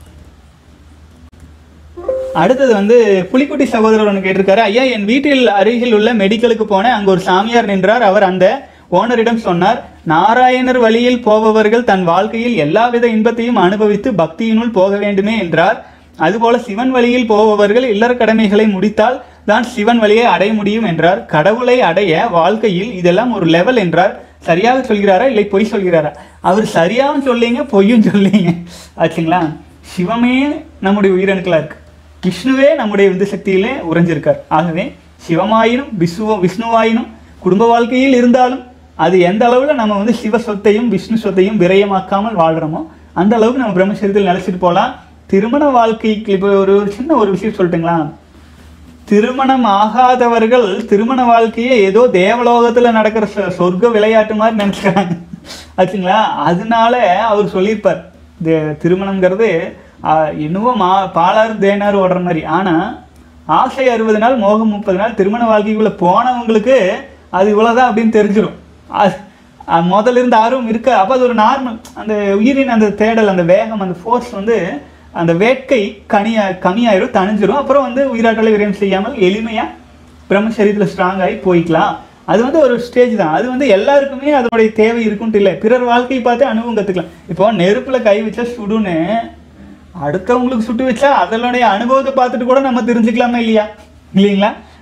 அடுத்தது வந்து புலிக்குட்டி சகோதரர் ஒன்று கேட்டிருக்காரு ஐயா என் வீட்டில் அருகில் உள்ள மெடிக்கலுக்கு போனேன் அங்கு ஒரு சாமியார் நின்றார் அவர் அந்த ஓனரிடம் சொன்னார் நாராயணர் வழியில் போபவர்கள் தன் வாழ்க்கையில் எல்லாவித இன்பத்தையும் அனுபவித்து பக்தியினுள் போக வேண்டுமே என்றார் அதுபோல சிவன் வழியில் போபவர்கள் இல்லற கடமைகளை முடித்தால் தான் சிவன் வழியை அடைய முடியும் என்றார் கடவுளை அடைய வாழ்க்கையில் இதெல்லாம் ஒரு லெவல் என்றார் சரியாக சொல்கிறாரா இல்லை பொய் சொல்கிறாரா அவர் சரியாகவும் சொல்லிங்க பொய்யும் சொல்லிங்க ஆச்சுங்களா சிவமே நம்முடைய உயிரணுக்களா இருக்கு விஷ்ணுவே நம்முடைய விந்து சக்தியிலே உறைஞ்சிருக்கார் ஆகவே சிவமாயினும் விஷ்ணுவ விஷ்ணுவாயினும் குடும்ப வாழ்க்கையில் இருந்தாலும் அது எந்த அளவில் நம்ம வந்து சிவ சொத்தையும் விஷ்ணு சொத்தையும் விரயமாக்காமல் வாழ்கிறோமோ அந்த அளவுக்கு நம்ம பிரம்மச்சரியத்தில் நிலைச்சிட்டு போகலாம் திருமண வாழ்க்கைக்கு இப்போ ஒரு ஒரு சின்ன ஒரு விஷயம் சொல்லட்டுங்களா திருமணம் ஆகாதவர்கள் திருமண வாழ்க்கையை ஏதோ தேவலோகத்துல நடக்கிற சொ- சொர்க்க விளையாட்டு மாதிரி நினைச்சுக்கிறாங்க ஆச்சுங்களா அதனால அவர் சொல்லியிருப்பார் இந்த திருமணம்ங்கிறது ஆஹ், என்னவோ மா பாலாறு தேனாறு ஓடுற மாதிரி ஆனா ஆசை அறுபது நாள் மோகம் முப்பது நாள் திருமண வாழ்க்கைக்குள்ள போனவங்களுக்கு அது இவ்வளவுதான் அப்படின்னு தெரிஞ்சிடும் அது அஹ், முதல்ல இருந்த ஆர்வம் இருக்க அப்போ அது ஒரு நார்மல் அந்த உயிரின் அந்த தேடல் அந்த வேகம் அந்த ஃபோர்ஸ் வந்து அந்த வேட்கை கனியா கம்மியாயிரும் தணிஞ்சிரும் அப்புறம் வந்து உயிராற்றலை விரயம் செய்யாமல் எளிமையாக பிரம்மச்சரியத்தில் ஸ்ட்ராங் ஆகி போய்க்கலாம் அது வந்து ஒரு ஸ்டேஜ் தான் அது வந்து எல்லாருக்குமே அதனுடைய தேவை இருக்குன்ட்டு இல்லை பிறர் வாழ்க்கையை பார்த்து அனுபவம் கற்றுக்கலாம் இப்போ நெருப்பில் கை வச்சா சுடுன்னு அடுத்தவங்களுக்கு சுட்டு வச்சா அதனுடைய அனுபவத்தை பார்த்துட்டு கூட நம்ம தெரிஞ்சுக்கலாமா இல்லையா இல்லைங்களா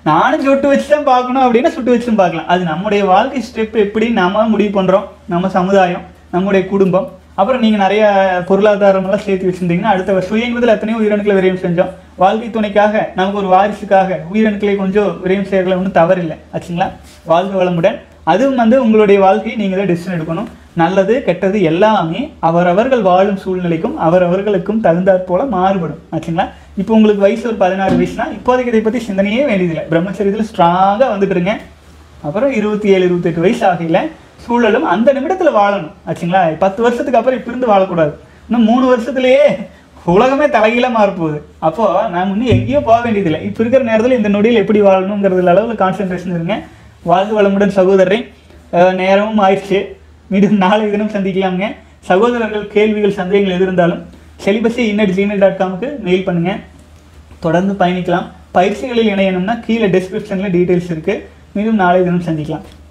நானும் சுட்டு வச்சு தான் பார்க்கணும் அப்படின்னா சுட்டு வச்சு தான் பார்க்கலாம் அது நம்முடைய வாழ்க்கை ஸ்டெப் எப்படி நாம முடிவு பண்ணுறோம் நம்ம சமுதாயம் நம்முடைய குடும்பம் அப்புறம் நீங்கள் நிறைய பொருளாதாரமெல்லாம் சேர்த்து வச்சுருந்தீங்கன்னா அடுத்த சுயங்குதல் எத்தனையோ உயிரணுக்களை விரயம் செஞ்சோம் வாழ்க்கை துணைக்காக நமக்கு ஒரு வாரிசுக்காக உயிரணுக்களை கொஞ்சம் விரயம் செய்யறதுல ஒன்றும் தவறில்லை ஆச்சுங்களா வாழ்க வளமுடன் அதுவும் வந்து உங்களுடைய வாழ்க்கையை நீங்கள் தான் டெசிஷன் எடுக்கணும் நல்லது கெட்டது எல்லாமே அவரவர்கள் வாழும் சூழ்நிலைக்கும் அவரவர்களுக்கும் தகுந்தாற் போல மாறுபடும் ஆச்சுங்களா இப்போ உங்களுக்கு வயசு ஒரு பதினாறு வயசுனா இப்போதைக்கு இதை பற்றி சிந்தனையே வேண்டியதில்லை பிரம்மச்சரியத்தில் ஸ்ட்ராங்காக வந்துட்டுருங்க அப்புறம் இருபத்தி ஏழு இருபத்தெட்டு வயசு ஆகையில் சூழலும் அந்த நிமிடத்தில் வாழணும் ஆச்சுங்களா பத்து வருஷத்துக்கு அப்புறம் இப்போ இருந்து வாழக்கூடாது இன்னும் மூணு வருஷத்துலேயே உலகமே தலைகீழாக மாறப்போகுது அப்போ நாம் இன்னும் எங்கேயோ போக வேண்டியதில்லை இப்போ இருக்கிற நேரத்தில் இந்த நொடியில் எப்படி வாழணுங்கிறது அளவில் கான்சென்ட்ரேஷன் இருங்க வாழ்க வளமுடன் சகோதரரை அஹ் நேரமும் ஆயிடுச்சு மீண்டும் நாளை தினம் சந்திக்கலாமுங்க சகோதரர்கள் கேள்விகள் சந்தேகங்கள் எது இருந்தாலும் செலிபஸி இன்னட் ஜிமெயில் டாட் காமுக்கு மெயில் பண்ணுங்கள் தொடர்ந்து பயணிக்கலாம் பயிற்சிகளில் இணையணும்னா கீழே டெஸ்கிரிப்ஷனில் டீட்டெயில்ஸ் இருக்குது மீண்டும் நாளை தினம் சந்திக்கலாம்